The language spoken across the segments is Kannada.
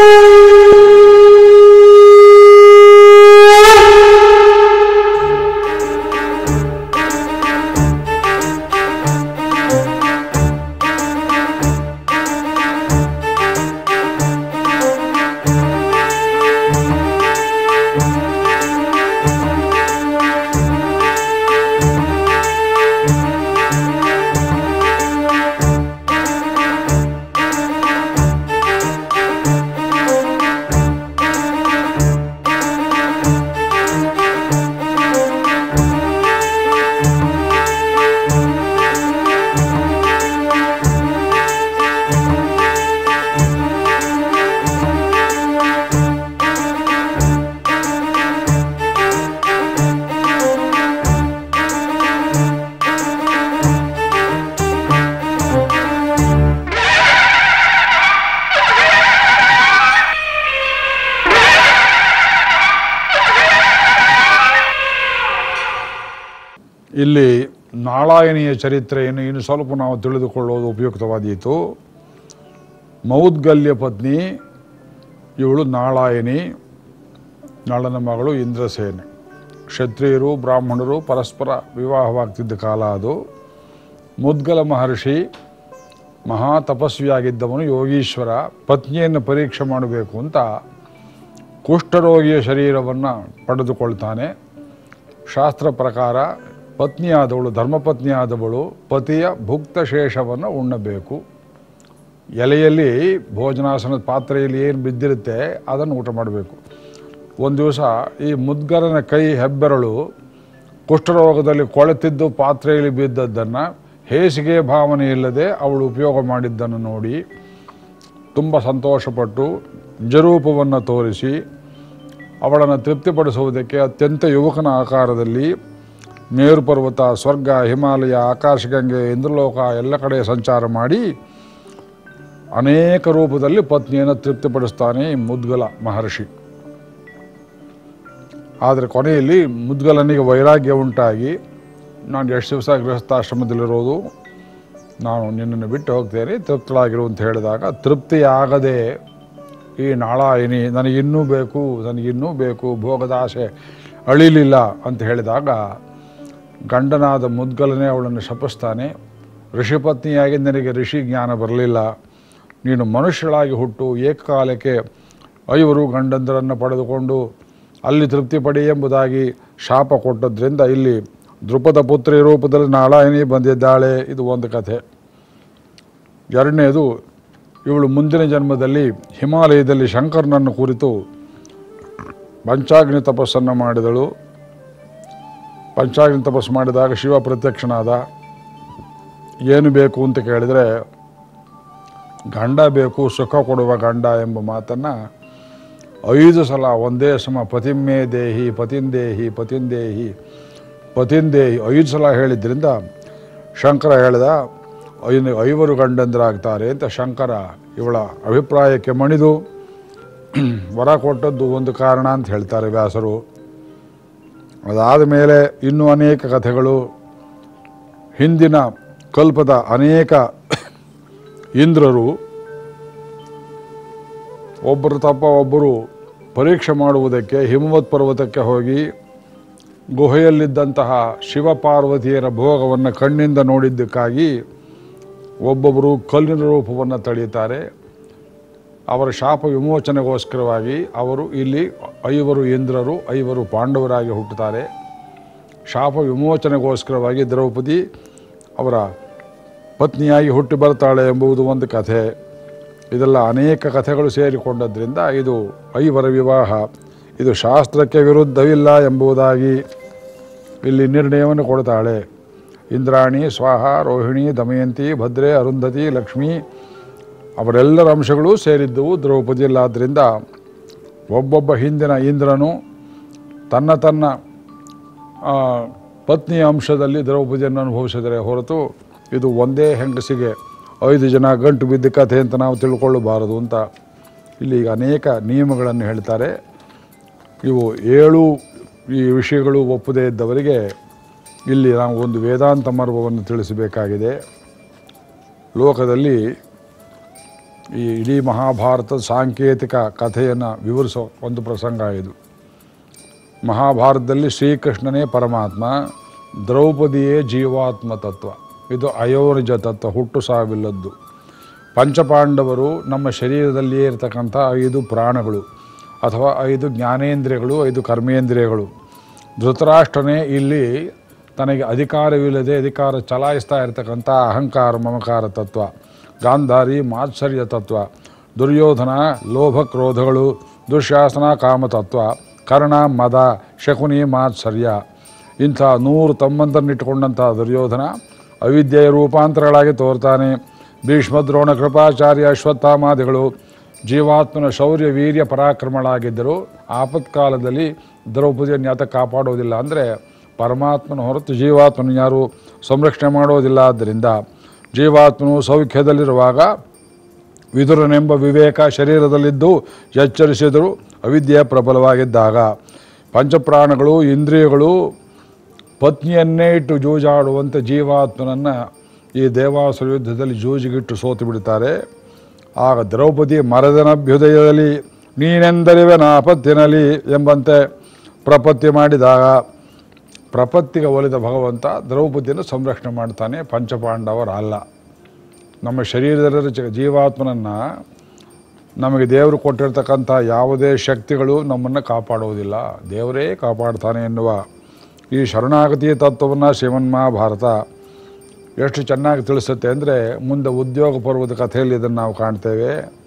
ಇಲ್ಲಿ ನಾಳಾಯನಿಯ ಚರಿತ್ರೆಯನ್ನು ಇನ್ನು ಸ್ವಲ್ಪ ನಾವು ತಿಳಿದುಕೊಳ್ಳುವುದು ಉಪಯುಕ್ತವಾದೀತು ಮೌದ್ಗಲ್ಯ ಪತ್ನಿ ಇವಳು ನಾಳಾಯನಿ ನಳನ ಮಗಳು ಇಂದ್ರಸೇನೆ ಕ್ಷತ್ರಿಯರು ಬ್ರಾಹ್ಮಣರು ಪರಸ್ಪರ ವಿವಾಹವಾಗ್ತಿದ್ದ ಕಾಲ ಅದು ಮುದ್ಗಲ ಮಹರ್ಷಿ ಮಹಾ ತಪಸ್ವಿಯಾಗಿದ್ದವನು ಯೋಗೀಶ್ವರ ಪತ್ನಿಯನ್ನು ಪರೀಕ್ಷೆ ಮಾಡಬೇಕು ಅಂತ ಕುಷ್ಠರೋಗಿಯ ಶರೀರವನ್ನು ಪಡೆದುಕೊಳ್ತಾನೆ ಶಾಸ್ತ್ರ ಪ್ರಕಾರ ಪತ್ನಿಯಾದವಳು ಧರ್ಮಪತ್ನಿಯಾದವಳು ಪತಿಯ ಭುಕ್ತ ಶೇಷವನ್ನು ಉಣ್ಣಬೇಕು ಎಲೆಯಲ್ಲಿ ಭೋಜನಾಸನದ ಪಾತ್ರೆಯಲ್ಲಿ ಏನು ಬಿದ್ದಿರುತ್ತೆ ಅದನ್ನು ಊಟ ಮಾಡಬೇಕು ಒಂದು ದಿವಸ ಈ ಮುದ್ಗರನ ಕೈ ಹೆಬ್ಬೆರಳು ಕುಷ್ಠರೋಗದಲ್ಲಿ ಕೊಳೆತಿದ್ದು ಪಾತ್ರೆಯಲ್ಲಿ ಬಿದ್ದದ್ದನ್ನು ಹೇಸಿಗೆ ಭಾವನೆ ಇಲ್ಲದೆ ಅವಳು ಉಪಯೋಗ ಮಾಡಿದ್ದನ್ನು ನೋಡಿ ತುಂಬ ಸಂತೋಷಪಟ್ಟು ನಿಜರೂಪವನ್ನು ತೋರಿಸಿ ಅವಳನ್ನು ತೃಪ್ತಿಪಡಿಸುವುದಕ್ಕೆ ಅತ್ಯಂತ ಯುವಕನ ಆಕಾರದಲ್ಲಿ ಮೇರು ಪರ್ವತ ಸ್ವರ್ಗ ಹಿಮಾಲಯ ಆಕಾಶಗಂಗೆ ಇಂದ್ರಲೋಕ ಎಲ್ಲ ಕಡೆ ಸಂಚಾರ ಮಾಡಿ ಅನೇಕ ರೂಪದಲ್ಲಿ ಪತ್ನಿಯನ್ನು ತೃಪ್ತಿಪಡಿಸ್ತಾನೆ ಈ ಮುದ್ಗಲ ಮಹರ್ಷಿ ಆದರೆ ಕೊನೆಯಲ್ಲಿ ಮುದ್ಗಲನಿಗೆ ವೈರಾಗ್ಯ ಉಂಟಾಗಿ ನಾನು ಎಷ್ಟು ದಿವಸ ಗೃಹಸ್ಥಾಶ್ರಮದಲ್ಲಿರೋದು ನಾನು ನಿನ್ನನ್ನು ಬಿಟ್ಟು ಹೋಗ್ತೇನೆ ತೃಪ್ತಳಾಗಿರು ಅಂತ ಹೇಳಿದಾಗ ತೃಪ್ತಿಯಾಗದೆ ಈ ನಾಳಾಯಿನಿ ನನಗಿನ್ನೂ ಬೇಕು ನನಗಿನ್ನೂ ಬೇಕು ಭೋಗದ ಆಸೆ ಅಳಿಲಿಲ್ಲ ಅಂತ ಹೇಳಿದಾಗ ಗಂಡನಾದ ಮುದ್ಗಲನೇ ಅವಳನ್ನು ಶಪಿಸ್ತಾನೆ ಋಷಿಪತ್ನಿಯಾಗಿ ನನಗೆ ಋಷಿ ಜ್ಞಾನ ಬರಲಿಲ್ಲ ನೀನು ಮನುಷ್ಯಳಾಗಿ ಹುಟ್ಟು ಏಕಕಾಲಕ್ಕೆ ಐವರು ಗಂಡಂದರನ್ನು ಪಡೆದುಕೊಂಡು ಅಲ್ಲಿ ತೃಪ್ತಿ ಪಡಿ ಎಂಬುದಾಗಿ ಶಾಪ ಕೊಟ್ಟದ್ರಿಂದ ಇಲ್ಲಿ ದೃಪದ ಪುತ್ರಿ ರೂಪದಲ್ಲಿ ನಾಳಾಯಿನಿ ಬಂದಿದ್ದಾಳೆ ಇದು ಒಂದು ಕಥೆ ಎರಡನೇದು ಇವಳು ಮುಂದಿನ ಜನ್ಮದಲ್ಲಿ ಹಿಮಾಲಯದಲ್ಲಿ ಶಂಕರನನ್ನು ಕುರಿತು ಪಂಚಾಗ್ನಿ ತಪಸ್ಸನ್ನು ಮಾಡಿದಳು ಪಂಚಾಗ್ನಿ ತಪಸ್ಸು ಮಾಡಿದಾಗ ಶಿವ ಪ್ರತ್ಯಕ್ಷನಾದ ಏನು ಬೇಕು ಅಂತ ಕೇಳಿದರೆ ಗಂಡ ಬೇಕು ಸುಖ ಕೊಡುವ ಗಂಡ ಎಂಬ ಮಾತನ್ನು ಐದು ಸಲ ಒಂದೇ ಸಮ ಪತಿಮ್ಮೇ ದೇಹಿ ಪತಿಂದೇಹಿ ಪತಿಂದೇಹಿ ಪತಿಂದೇಹಿ ಐದು ಸಲ ಹೇಳಿದ್ರಿಂದ ಶಂಕರ ಹೇಳಿದ ಐನು ಐವರು ಗಂಡಂದರಾಗ್ತಾರೆ ಅಂತ ಶಂಕರ ಇವಳ ಅಭಿಪ್ರಾಯಕ್ಕೆ ಮಣಿದು ವರ ಕೊಟ್ಟದ್ದು ಒಂದು ಕಾರಣ ಅಂತ ಹೇಳ್ತಾರೆ ವ್ಯಾಸರು ಅದಾದ ಮೇಲೆ ಇನ್ನೂ ಅನೇಕ ಕಥೆಗಳು ಹಿಂದಿನ ಕಲ್ಪದ ಅನೇಕ ಇಂದ್ರರು ಒಬ್ಬರು ತಪ್ಪ ಒಬ್ಬರು ಪರೀಕ್ಷೆ ಮಾಡುವುದಕ್ಕೆ ಹಿಮವತ್ ಪರ್ವತಕ್ಕೆ ಹೋಗಿ ಗುಹೆಯಲ್ಲಿದ್ದಂತಹ ಶಿವಪಾರ್ವತಿಯರ ಭೋಗವನ್ನು ಕಣ್ಣಿಂದ ನೋಡಿದ್ದಕ್ಕಾಗಿ ಒಬ್ಬೊಬ್ಬರು ಕಲ್ಲಿನ ರೂಪವನ್ನು ತಳೆಯುತ್ತಾರೆ ಅವರ ಶಾಪ ವಿಮೋಚನೆಗೋಸ್ಕರವಾಗಿ ಅವರು ಇಲ್ಲಿ ಐವರು ಇಂದ್ರರು ಐವರು ಪಾಂಡವರಾಗಿ ಹುಟ್ಟುತ್ತಾರೆ ಶಾಪ ವಿಮೋಚನೆಗೋಸ್ಕರವಾಗಿ ದ್ರೌಪದಿ ಅವರ ಪತ್ನಿಯಾಗಿ ಹುಟ್ಟಿ ಬರ್ತಾಳೆ ಎಂಬುದು ಒಂದು ಕಥೆ ಇದೆಲ್ಲ ಅನೇಕ ಕಥೆಗಳು ಸೇರಿಕೊಂಡದ್ರಿಂದ ಇದು ಐವರ ವಿವಾಹ ಇದು ಶಾಸ್ತ್ರಕ್ಕೆ ವಿರುದ್ಧವಿಲ್ಲ ಎಂಬುದಾಗಿ ಇಲ್ಲಿ ನಿರ್ಣಯವನ್ನು ಕೊಡ್ತಾಳೆ ಇಂದ್ರಾಣಿ ಸ್ವಾಹ ರೋಹಿಣಿ ದಮಯಂತಿ ಭದ್ರೆ ಅರುಂಧತಿ ಲಕ್ಷ್ಮಿ ಅವರೆಲ್ಲರ ಅಂಶಗಳು ಸೇರಿದ್ದವು ದ್ರೌಪದಿಯಲ್ಲಾದ್ದರಿಂದ ಒಬ್ಬೊಬ್ಬ ಹಿಂದಿನ ಇಂದ್ರನು ತನ್ನ ತನ್ನ ಆ, ಪತ್ನಿಯ ಅಂಶದಲ್ಲಿ ದ್ರೌಪದಿಯನ್ನು ಅನುಭವಿಸಿದರೆ ಹೊರತು ಇದು ಒಂದೇ ಹೆಂಗಸಿಗೆ ಐದು ಜನ ಗಂಟು ಬಿದ್ದ ಕಥೆ ಅಂತ ನಾವು ತಿಳ್ಕೊಳ್ಳಬಾರದು ಅಂತ ಇಲ್ಲಿ ಈಗ ಅನೇಕ ನಿಯಮಗಳನ್ನು ಹೇಳ್ತಾರೆ ಇವು ಏಳು ಈ ವಿಷಯಗಳು ಒಪ್ಪದೇ ಇದ್ದವರಿಗೆ ಇಲ್ಲಿ ನಾವು ಒಂದು ವೇದಾಂತ ಮರ್ಮವನ್ನು ತಿಳಿಸಬೇಕಾಗಿದೆ ಲೋಕದಲ್ಲಿ ಈ ಇಡೀ ಮಹಾಭಾರತದ ಸಾಂಕೇತಿಕ ಕಥೆಯನ್ನು ವಿವರಿಸೋ ಒಂದು ಪ್ರಸಂಗ ಇದು ಮಹಾಭಾರತದಲ್ಲಿ ಶ್ರೀಕೃಷ್ಣನೇ ಪರಮಾತ್ಮ ದ್ರೌಪದಿಯೇ ಜೀವಾತ್ಮ ತತ್ವ ಇದು ಅಯೋನಿಜ ತತ್ವ ಹುಟ್ಟು ಸಾವಿಲ್ಲದ್ದು ಪಂಚಪಾಂಡವರು ನಮ್ಮ ಶರೀರದಲ್ಲಿಯೇ ಇರತಕ್ಕಂಥ ಐದು ಪ್ರಾಣಗಳು ಅಥವಾ ಐದು ಜ್ಞಾನೇಂದ್ರಿಯಗಳು ಐದು ಕರ್ಮೇಂದ್ರಿಯಗಳು ಧೃತರಾಷ್ಟ್ರನೇ ಇಲ್ಲಿ ತನಗೆ ಅಧಿಕಾರವಿಲ್ಲದೆ ಅಧಿಕಾರ ಚಲಾಯಿಸ್ತಾ ಇರತಕ್ಕಂಥ ಅಹಂಕಾರ ಮಮಕಾರ ತತ್ವ ಗಾಂಧಾರಿ ಮಾತ್ಸರ್ಯ ತತ್ವ ದುರ್ಯೋಧನ ಲೋಭ ಕ್ರೋಧಗಳು ದುಶ್ಯಾಸನ ಕಾಮತತ್ವ ಕರ್ಣ ಮದ ಶಕುನಿ ಮಾತ್ಸರ್ಯ ಇಂಥ ನೂರು ತಮ್ಮಂತರನ್ನಿಟ್ಟುಕೊಂಡಂಥ ದುರ್ಯೋಧನ ಅವಿದ್ಯೆಯ ರೂಪಾಂತರಗಳಾಗಿ ತೋರ್ತಾನೆ ಭೀಷ್ಮ ದ್ರೋಣ ಕೃಪಾಚಾರ್ಯ ಅಶ್ವತ್ಥಾಮಾದಿಗಳು ಜೀವಾತ್ಮನ ಶೌರ್ಯ ವೀರ್ಯ ಪರಾಕ್ರಮಗಳಾಗಿದ್ದರು ಆಪತ್ಕಾಲದಲ್ಲಿ ದ್ರೌಪದಿಯನ್ನು ಯಾತ ಕಾಪಾಡೋದಿಲ್ಲ ಅಂದರೆ ಪರಮಾತ್ಮನ ಹೊರತು ಜೀವಾತ್ಮನ ಯಾರು ಸಂರಕ್ಷಣೆ ಮಾಡೋದಿಲ್ಲ ಆದ್ದರಿಂದ ಜೀವಾತ್ಮನು ಸೌಖ್ಯದಲ್ಲಿರುವಾಗ ವಿದುರನೆಂಬ ವಿವೇಕ ಶರೀರದಲ್ಲಿದ್ದು ಎಚ್ಚರಿಸಿದರು ಅವಿದ್ಯೆ ಪ್ರಬಲವಾಗಿದ್ದಾಗ ಪಂಚಪ್ರಾಣಗಳು ಇಂದ್ರಿಯಗಳು ಪತ್ನಿಯನ್ನೇ ಇಟ್ಟು ಜೂಜಾಡುವಂಥ ಜೀವಾತ್ಮನನ್ನು ಈ ದೇವಾಸುರ ಯುದ್ಧದಲ್ಲಿ ಜೂಜಿಗಿಟ್ಟು ಸೋತು ಬಿಡ್ತಾರೆ ಆಗ ದ್ರೌಪದಿ ಮರದನಭ್ಯುದಯದಲ್ಲಿ ನೀನೆಂದರಿವೆ ನಾಪತ್ತಿನಲ್ಲಿ ಎಂಬಂತೆ ಪ್ರಪತ್ತಿ ಮಾಡಿದಾಗ ಪ್ರಪತ್ತಿಗೆ ಒಲಿದ ಭಗವಂತ ದ್ರೌಪದಿಯನ್ನು ಸಂರಕ್ಷಣೆ ಮಾಡ್ತಾನೆ ಪಂಚಪಾಂಡವರ ಅಲ್ಲ ನಮ್ಮ ಶರೀರದಲ್ಲಿರೋ ಜ- ಜೀವಾತ್ಮನನ್ನು ನಮಗೆ ದೇವರು ಕೊಟ್ಟಿರ್ತಕ್ಕಂಥ ಯಾವುದೇ ಶಕ್ತಿಗಳು ನಮ್ಮನ್ನು ಕಾಪಾಡುವುದಿಲ್ಲ ದೇವರೇ ಕಾಪಾಡ್ತಾನೆ ಎನ್ನುವ ಈ ಶರಣಾಗತಿ ತತ್ವವನ್ನು ಶ್ರೀಮನ್ಮಹಾಭಾರತ ಎಷ್ಟು ಚೆನ್ನಾಗಿ ತಿಳಿಸುತ್ತೆ ಅಂದರೆ ಮುಂದೆ ಉದ್ಯೋಗ ಪರ್ವದ ಕಥೆಯಲ್ಲಿ ಇದನ್ನು ನಾವು ಕಾಣ್ತೇವೆ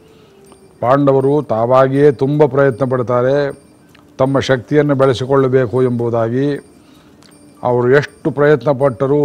ಪಾಂಡವರು ತಾವಾಗಿಯೇ ತುಂಬ ಪ್ರಯತ್ನ ಪಡ್ತಾರೆ ತಮ್ಮ ಶಕ್ತಿಯನ್ನು ಬೆಳೆಸಿಕೊಳ್ಳಬೇಕು ಎಂಬುದಾಗಿ ಅವರು ಎಷ್ಟು ಪ್ರಯತ್ನ ಪಟ್ಟರೂ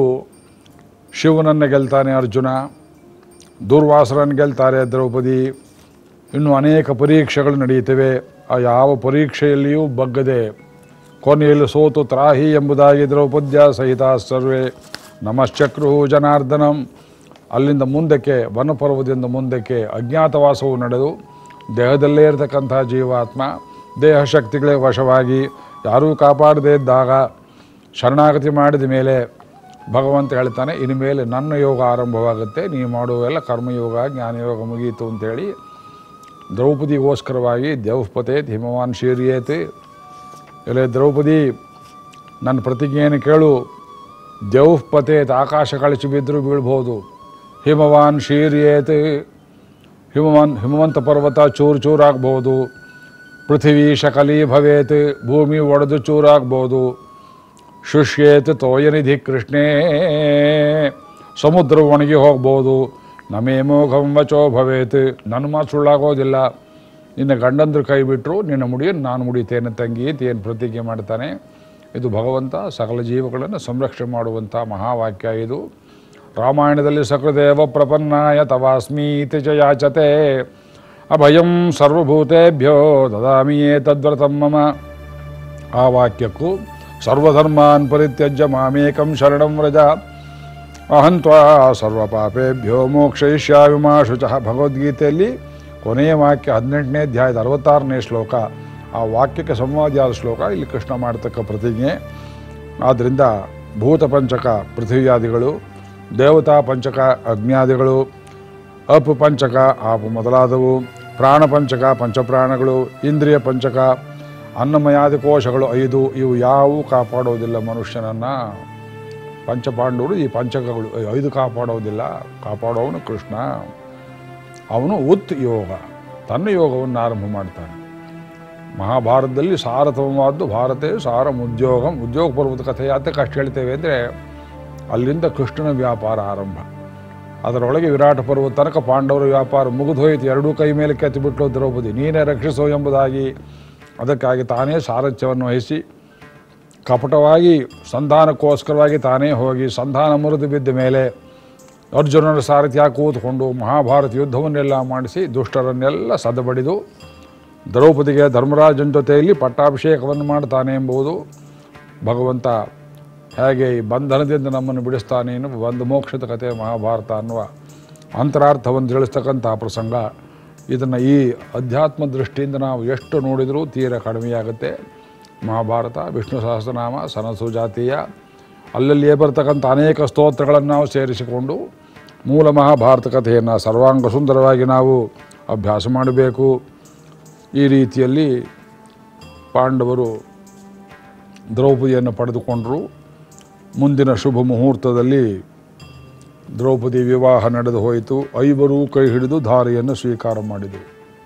ಶಿವನನ್ನು ಗೆಲ್ತಾನೆ ಅರ್ಜುನ ದುರ್ವಾಸರನ್ನು ಗೆಲ್ತಾರೆ ದ್ರೌಪದಿ ಇನ್ನು ಅನೇಕ ಪರೀಕ್ಷೆಗಳು ನಡೆಯುತ್ತವೆ ಆ ಯಾವ ಪರೀಕ್ಷೆಯಲ್ಲಿಯೂ ಬಗ್ಗದೆ ಕೊನೆಯಲ್ಲಿ ಸೋತು ತ್ರಾಹಿ ಎಂಬುದಾಗಿ ದ್ರೌಪದ್ಯ ಸಹಿತ ಸರ್ವೇ ನಮಶ್ಚಕ್ರು ಜನಾರ್ದನಂ ಅಲ್ಲಿಂದ ಮುಂದಕ್ಕೆ ವನಪರ್ವದಿಂದ ಮುಂದಕ್ಕೆ ಅಜ್ಞಾತವಾಸವು ನಡೆದು ದೇಹದಲ್ಲೇ ಇರತಕ್ಕಂಥ ಜೀವಾತ್ಮ ದೇಹ ಶಕ್ತಿಗಳೇ ವಶವಾಗಿ ಯಾರೂ ಕಾಪಾಡದೇ ಇದ್ದಾಗ ಶರಣಾಗತಿ ಮಾಡಿದ ಮೇಲೆ ಭಗವಂತ ಹೇಳ್ತಾನೆ ಇನ್ನು ಮೇಲೆ ನನ್ನ ಯೋಗ ಆರಂಭವಾಗುತ್ತೆ ನೀವು ಮಾಡುವೆಲ್ಲ ಕರ್ಮಯೋಗ ಜ್ಞಾನಯೋಗ ಮುಗೀತು ಅಂತೇಳಿ ದ್ರೌಪದಿಗೋಸ್ಕರವಾಗಿ ದೇವಪತೇತ್ ಹಿಮವಾನ್ ಶೀರ್ಯೇತ್ ಎಲೆ ದ್ರೌಪದಿ ನನ್ನ ಪ್ರತಿಜ್ಞೆಯನ್ನು ಕೇಳು ದೇವಪತೇತ್ ಆಕಾಶ ಕಳಚಿ ಬಿದ್ದರೂ ಬೀಳ್ಬೋದು ಹಿಮವಾನ್ ಶೀರ್ಯೇತ್ ಹಿಮವಾನ್ ಹಿಮವಂತ ಪರ್ವತ ಚೂರು ಚೂರಾಗ್ಬೋದು ಪೃಥಿವಿ ಶಕಲಿ ಭವೇತ್ ಭೂಮಿ ಒಡೆದು ಚೂರಾಗ್ಬೋದು ಶುಷ್ಯೇತ್ ತೋಯನಿಧಿ ಕೃಷ್ಣೇ ಸಮುದ್ರ ಒಣಗಿ ಹೋಗ್ಬೋದು ನಮೇ ಮೋಘಂ ವಚೋ ಭವೇತ್ ನನ್ನ ಮಾತು ಸುಳ್ಳಾಗೋದಿಲ್ಲ ನಿನ್ನ ಗಂಡಂದ್ರು ಕೈ ಬಿಟ್ಟರು ನಿನ್ನ ಮುಡಿಯನ್ನು ನಾನು ಮುಡಿತೇನೆ ತಂಗಿ ಏನು ಪ್ರತಿಜ್ಞೆ ಮಾಡ್ತಾನೆ ಇದು ಭಗವಂತ ಸಕಲ ಜೀವಗಳನ್ನು ಸಂರಕ್ಷಣೆ ಮಾಡುವಂಥ ಮಹಾವಾಕ್ಯ ಇದು ರಾಮಾಯಣದಲ್ಲಿ ಸಕೃದೇವ ಪ್ರಪನ್ನಾಯ ತವಾಸ್ಮೀತಿ ಚ ಯಾಚತೆ ಅಭಯಂ ಸರ್ವಭೂತೇಭ್ಯೋ ದದಾಮಿ ತದ್ವ್ರತಂ ಮಮ ಆ ವಾಕ್ಯಕ್ಕೂ ಸರ್ವಧರ್ಮಾನ್ ಪರಿತ್ಯಜ್ಯ ಮಾಮೇಕಂ ಶರಣಂ ವ್ರಜ ಅಹಂತ್ವಾ ಸರ್ವಪಾಪೇಭ್ಯೋ ಮೋಕ್ಷಯಿಷ್ಯಾಮಿ ಮಾ ಶುಚಃ ಭಗವದ್ಗೀತೆಯಲ್ಲಿ ಕೊನೆಯ ವಾಕ್ಯ ಹದಿನೆಂಟನೇ ಅಧ್ಯಾಯದ ಅರವತ್ತಾರನೇ ಶ್ಲೋಕ ಆ ವಾಕ್ಯಕ್ಕೆ ಸಂವಾದಿಯಾದ ಶ್ಲೋಕ ಇಲ್ಲಿ ಕೃಷ್ಣ ಮಾಡತಕ್ಕ ಪ್ರತಿಜ್ಞೆ ಆದ್ದರಿಂದ ಭೂತ ಪಂಚಕ ಪೃಥ್ವಿಯಾದಿಗಳು ದೇವತಾ ಪಂಚಕ ಅಗ್ನ್ಯಾದಿಗಳು ಅಪು ಪಂಚಕ ಆಪು ಮೊದಲಾದವು ಪ್ರಾಣ ಪಂಚಕ ಪಂಚಪ್ರಾಣಗಳು ಇಂದ್ರಿಯ ಪಂಚಕ ಅನ್ನಮಯಾದಿ ಕೋಶಗಳು ಐದು ಇವು ಯಾವುವು ಕಾಪಾಡೋದಿಲ್ಲ ಮನುಷ್ಯನನ್ನು ಪಂಚಪಾಂಡವರು ಈ ಪಂಚಕಗಳು ಐದು ಕಾಪಾಡೋದಿಲ್ಲ ಕಾಪಾಡೋವನು ಕೃಷ್ಣ ಅವನು ಉತ್ ಯೋಗ ತನ್ನ ಯೋಗವನ್ನು ಆರಂಭ ಮಾಡ್ತಾನೆ ಮಹಾಭಾರತದಲ್ಲಿ ಸಾರತಮವಾದ್ದು ಭಾರತೆ ಸಾರಂ ಉದ್ಯೋಗಂ ಉದ್ಯೋಗ ಪರ್ವತ ಕಥೆ ಯಾತಕ್ಕೆ ಅಷ್ಟು ಹೇಳ್ತೇವೆ ಅಂದರೆ ಅಲ್ಲಿಂದ ಕೃಷ್ಣನ ವ್ಯಾಪಾರ ಆರಂಭ ಅದರೊಳಗೆ ವಿರಾಟ ಪರ್ವತ ತನಕ ಪಾಂಡವರ ವ್ಯಾಪಾರ ಮುಗಿದು ಹೋಯಿತು ಎರಡೂ ಕೈ ಮೇಲೆ ಕೆತ್ತಿಬಿಟ್ಲು ದ್ರೌಪದಿ ನೀನೇ ರಕ್ಷಿಸೋ ಎಂಬುದಾಗಿ ಅದಕ್ಕಾಗಿ ತಾನೇ ಸಾರಥ್ಯವನ್ನು ವಹಿಸಿ ಕಪಟವಾಗಿ ಸಂಧಾನಕ್ಕೋಸ್ಕರವಾಗಿ ತಾನೇ ಹೋಗಿ ಸಂಧಾನ ಮುರಿದು ಬಿದ್ದ ಮೇಲೆ ಅರ್ಜುನನ ಸಾರಥ್ಯ ಕೂತ್ಕೊಂಡು ಮಹಾಭಾರತ ಯುದ್ಧವನ್ನೆಲ್ಲ ಮಾಡಿಸಿ ದುಷ್ಟರನ್ನೆಲ್ಲ ಸದಬಡಿದು ದ್ರೌಪದಿಗೆ ಧರ್ಮರಾಜನ ಜೊತೆಯಲ್ಲಿ ಪಟ್ಟಾಭಿಷೇಕವನ್ನು ಮಾಡ್ತಾನೆ ಎಂಬುದು ಭಗವಂತ ಹೇಗೆ ಈ ಬಂಧನದಿಂದ ನಮ್ಮನ್ನು ಬಿಡಿಸ್ತಾನೆ ಎನ್ನುವ ಒಂದು ಮೋಕ್ಷದ ಕಥೆ ಮಹಾಭಾರತ ಅನ್ನುವ ಅಂತರಾರ್ಥವನ್ನು ತಿಳಿಸ್ತಕ್ಕಂಥ ಪ್ರಸಂಗ ಇದನ್ನು ಈ ಅಧ್ಯಾತ್ಮ ದೃಷ್ಟಿಯಿಂದ ನಾವು ಎಷ್ಟು ನೋಡಿದರೂ ತೀರ ಕಡಿಮೆಯಾಗುತ್ತೆ ಮಹಾಭಾರತ ವಿಷ್ಣು ಸಹಸ್ರನಾಮ ಸನಸು ಜಾತೀಯ ಅಲ್ಲಲ್ಲಿಯೇ ಬರ್ತಕ್ಕಂಥ ಅನೇಕ ಸ್ತೋತ್ರಗಳನ್ನು ನಾವು ಸೇರಿಸಿಕೊಂಡು ಮೂಲ ಮಹಾಭಾರತ ಕಥೆಯನ್ನು ಸರ್ವಾಂಗ ಸುಂದರವಾಗಿ ನಾವು ಅಭ್ಯಾಸ ಮಾಡಬೇಕು ಈ ರೀತಿಯಲ್ಲಿ ಪಾಂಡವರು ದ್ರೌಪದಿಯನ್ನು ಪಡೆದುಕೊಂಡರು ಮುಂದಿನ ಶುಭ ಮುಹೂರ್ತದಲ್ಲಿ ದ್ರೌಪದಿ ವಿವಾಹ ನಡೆದು ಹೋಯಿತು ಐವರೂ ಕೈ ಹಿಡಿದು ಧಾರೆಯನ್ನು ಸ್ವೀಕಾರ ಮಾಡಿದರು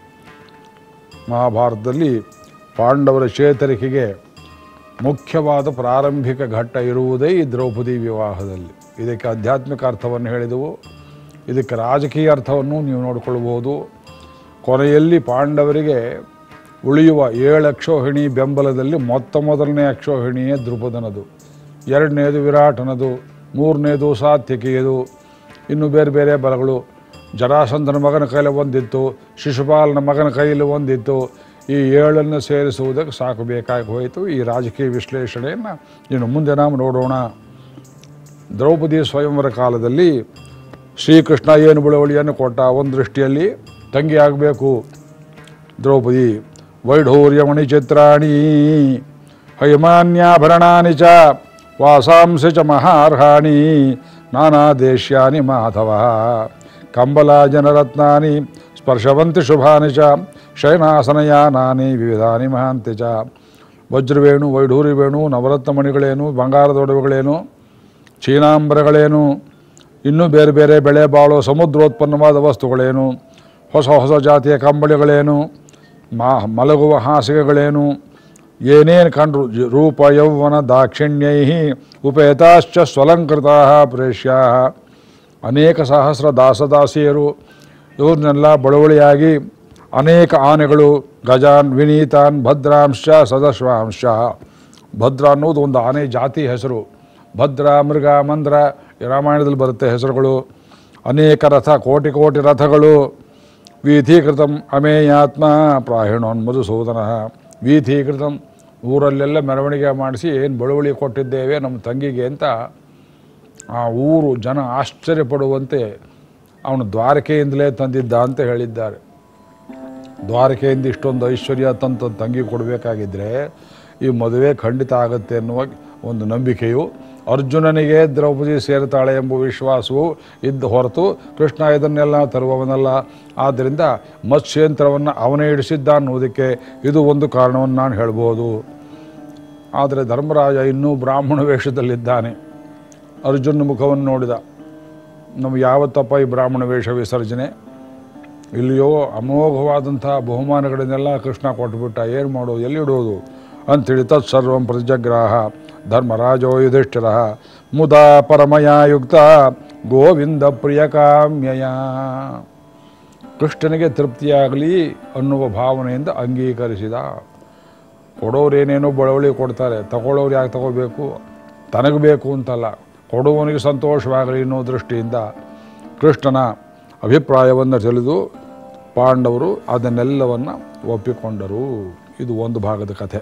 ಮಹಾಭಾರತದಲ್ಲಿ ಪಾಂಡವರ ಚೇತರಿಕೆಗೆ ಮುಖ್ಯವಾದ ಪ್ರಾರಂಭಿಕ ಘಟ್ಟ ಇರುವುದೇ ಈ ದ್ರೌಪದಿ ವಿವಾಹದಲ್ಲಿ ಇದಕ್ಕೆ ಆಧ್ಯಾತ್ಮಿಕ ಅರ್ಥವನ್ನು ಹೇಳಿದೆವು ಇದಕ್ಕೆ ರಾಜಕೀಯ ಅರ್ಥವನ್ನು ನೀವು ನೋಡಿಕೊಳ್ಬೋದು ಕೊನೆಯಲ್ಲಿ ಪಾಂಡವರಿಗೆ ಉಳಿಯುವ ಏಳು ಅಕ್ಷೋಹಿಣಿ ಬೆಂಬಲದಲ್ಲಿ ಮೊತ್ತ ಮೊದಲನೇ ಅಕ್ಷೋಹಿಣಿಯೇ ದ್ರುಪದನದು ಎರಡನೇದು ವಿರಾಟನದು ಮೂರನೇದು ಸಾತ್ವಿಕಿಯದು ಇನ್ನು ಬೇರೆ ಬೇರೆ ಬಲಗಳು ಜರಾಸಂಧನ ಮಗನ ಕೈಲಿ ಒಂದಿತ್ತು ಶಿಶುಪಾಲನ ಮಗನ ಕೈಯಲ್ಲಿ ಒಂದಿತ್ತು ಈ ಏಳನ್ನು ಸೇರಿಸುವುದಕ್ಕೆ ಸಾಕು ಬೇಕಾಗಿ ಹೋಯಿತು ಈ ರಾಜಕೀಯ ವಿಶ್ಲೇಷಣೆಯನ್ನು ಇನ್ನು ಮುಂದೆ ನಾವು ನೋಡೋಣ ದ್ರೌಪದಿ ಸ್ವಯಂವರ ಕಾಲದಲ್ಲಿ ಶ್ರೀಕೃಷ್ಣ ಏನು ಬಳುವಳಿಯನ್ನು ಕೊಟ್ಟ ಒಂದು ದೃಷ್ಟಿಯಲ್ಲಿ ತಂಗಿ ಆಗಬೇಕು ದ್ರೌಪದಿ ವೈಢೂರ್ಯಮಣಿ ಚಿತ್ರಾಣಿ ಹೈಮಾನ್ಯಾಭರಣಾನಿ ಚ ವಾಸಾಂಸಿ ಚ ಮಹಾರ್ಹಾಣಿ ನಾನಾ ದೇಶ್ಯಾನಿ ಮಾಧವ ಕಂಬಲಾಜನರತ್ನಾನಿ ಸ್ಪರ್ಶವಂತಿ ಶುಭಾನಿ ಚ ಶಯನಾಸನಯಾನಾನಿ ವಿವಿಧಾನಿ ಮಹಾಂತಿ ಚ ವಜ್ರವೇಣು ವೈಢೂರ್ಯವೇಣು ನವರತ್ನ ಮಣಿಗಳೇನು ಬಂಗಾರದ ಒಡವೆಗಳೇನು ಚೀನಾಂಬರಗಳೇನು ಇನ್ನೂ ಬೇರೆ ಬೇರೆ ಬೆಳೆ ಬಾಳೋ ಸಮುದ್ರೋತ್ಪನ್ನವಾದ ವಸ್ತುಗಳೇನು ಹೊಸ ಹೊಸ ಜಾತಿಯ ಕಂಬಳಿಗಳೇನು ಮಾ ಮಲಗುವ ಹಾಸಿಗೆಗಳೇನು ಏನೇನು ಕಂಡ್ರು ಜ- ರೂಪ ಯೌವನ ದಾಕ್ಷಿಣ್ಯೈ ಉಪೇತಾಶ್ಚ ಸ್ವಲಂಕೃತಾ ಪ್ರೇಷ್ಯಾ ಅನೇಕ ಸಹಸ್ರ ದಾಸದಾಸಿಯರು ಇವ್ರನ್ನೆಲ್ಲ ಬಳುವಳಿಯಾಗಿ ಅನೇಕ ಆನೆಗಳು ಗಜಾನ್ ವಿನೀತಾನ್ ಭದ್ರಾಂಶ ಸದಶ್ವಾಂಶ ಭದ್ರ ಅನ್ನೋದು ಒಂದು ಆನೆ ಜಾತಿ ಹೆಸರು ಭದ್ರ ಮೃಗ ಮಂದ್ರ ಈ ರಾಮಾಯಣದಲ್ಲಿ ಬರುತ್ತೆ ಹೆಸರುಗಳು ಅನೇಕ ರಥ ಕೋಟಿ ಕೋಟಿ ರಥಗಳು ವೀಥೀಕೃತಂ ಅಮೇಯಾತ್ಮ ಪ್ರಾಹಿಣೋನ್ ಮಧುಸೂದನ ವೀಥೀಕೃತಂ ಊರಲ್ಲೆಲ್ಲ ಮೆರವಣಿಗೆ ಮಾಡಿಸಿ ಏನು ಬಳುವಳಿ ಕೊಟ್ಟಿದ್ದೇವೆ ನಮ್ಮ ತಂಗಿಗೆ ಅಂತ ಆ ಊರು ಜನ ಆಶ್ಚರ್ಯಪಡುವಂತೆ ಅವನು ದ್ವಾರಕೆಯಿಂದಲೇ ತಂದಿದ್ದ ಅಂತ ಹೇಳಿದ್ದಾರೆ ದ್ವಾರಕೆಯಿಂದ ಇಷ್ಟೊಂದು ಐಶ್ವರ್ಯ ತಂತ ತಂಗಿ ಕೊಡಬೇಕಾಗಿದ್ದರೆ ಈ ಮದುವೆ ಖಂಡಿತ ಆಗುತ್ತೆ ಎನ್ನುವ ಒಂದು ನಂಬಿಕೆಯು ಅರ್ಜುನನಿಗೆ ದ್ರೌಪದಿ ಸೇರುತ್ತಾಳೆ ಎಂಬ ವಿಶ್ವಾಸವು ಇದ್ದ ಹೊರತು ಕೃಷ್ಣ ಇದನ್ನೆಲ್ಲ ತರುವವನಲ್ಲ ಆದ್ದರಿಂದ ಮತ್ಸ್ಯಂತ್ರವನ್ನು ಅವನೇ ಇಡಿಸಿದ್ದ ಅನ್ನೋದಕ್ಕೆ ಇದು ಒಂದು ಕಾರಣವನ್ನು ನಾನು ಹೇಳ್ಬೋದು ಆದರೆ ಧರ್ಮರಾಜ ಇನ್ನೂ ಬ್ರಾಹ್ಮಣ ವೇಷದಲ್ಲಿದ್ದಾನೆ ಅರ್ಜುನ ಮುಖವನ್ನು ನೋಡಿದ ನಮ್ಗೆ ಯಾವತ್ತಪ್ಪ ಈ ಬ್ರಾಹ್ಮಣ ವೇಷ ವಿಸರ್ಜನೆ ಇಲ್ಲಿಯೋ ಅಮೋಘವಾದಂಥ ಬಹುಮಾನಗಳನ್ನೆಲ್ಲ ಕೃಷ್ಣ ಕೊಟ್ಬಿಟ್ಟ ಏನು ಮಾಡೋದು ಎಲ್ಲಿಡೋದು ಅಂಥೇಳಿ ತತ್ಸರ್ವಂ ಪ್ರತಿಜಗ್ರಾಹ ಧರ್ಮರಾಜೋ ಯುಧಿಷ್ಠಿರ ಮುದಾ ಪರಮಯ ಯುಕ್ತ ಗೋವಿಂದ ಪ್ರಿಯ ಕಾಮ್ಯಯ ಕೃಷ್ಣನಿಗೆ ತೃಪ್ತಿಯಾಗಲಿ ಅನ್ನುವ ಭಾವನೆಯಿಂದ ಅಂಗೀಕರಿಸಿದ ಕೊಡೋರೇನೇನೋ ಬಳವಳಿ ಕೊಡ್ತಾರೆ ತಗೊಳ್ಳೋರು ಯಾಕೆ ತಗೋಬೇಕು ತನಗೆ ಬೇಕು ಅಂತಲ್ಲ ಕೊಡುವವನಿಗೆ ಸಂತೋಷವಾಗಲಿ ಅನ್ನೋ ದೃಷ್ಟಿಯಿಂದ ಕೃಷ್ಣನ ಅಭಿಪ್ರಾಯವನ್ನು ತಿಳಿದು ಪಾಂಡವರು ಅದನ್ನೆಲ್ಲವನ್ನು ಒಪ್ಪಿಕೊಂಡರು ಇದು ಒಂದು ಭಾಗದ ಕಥೆ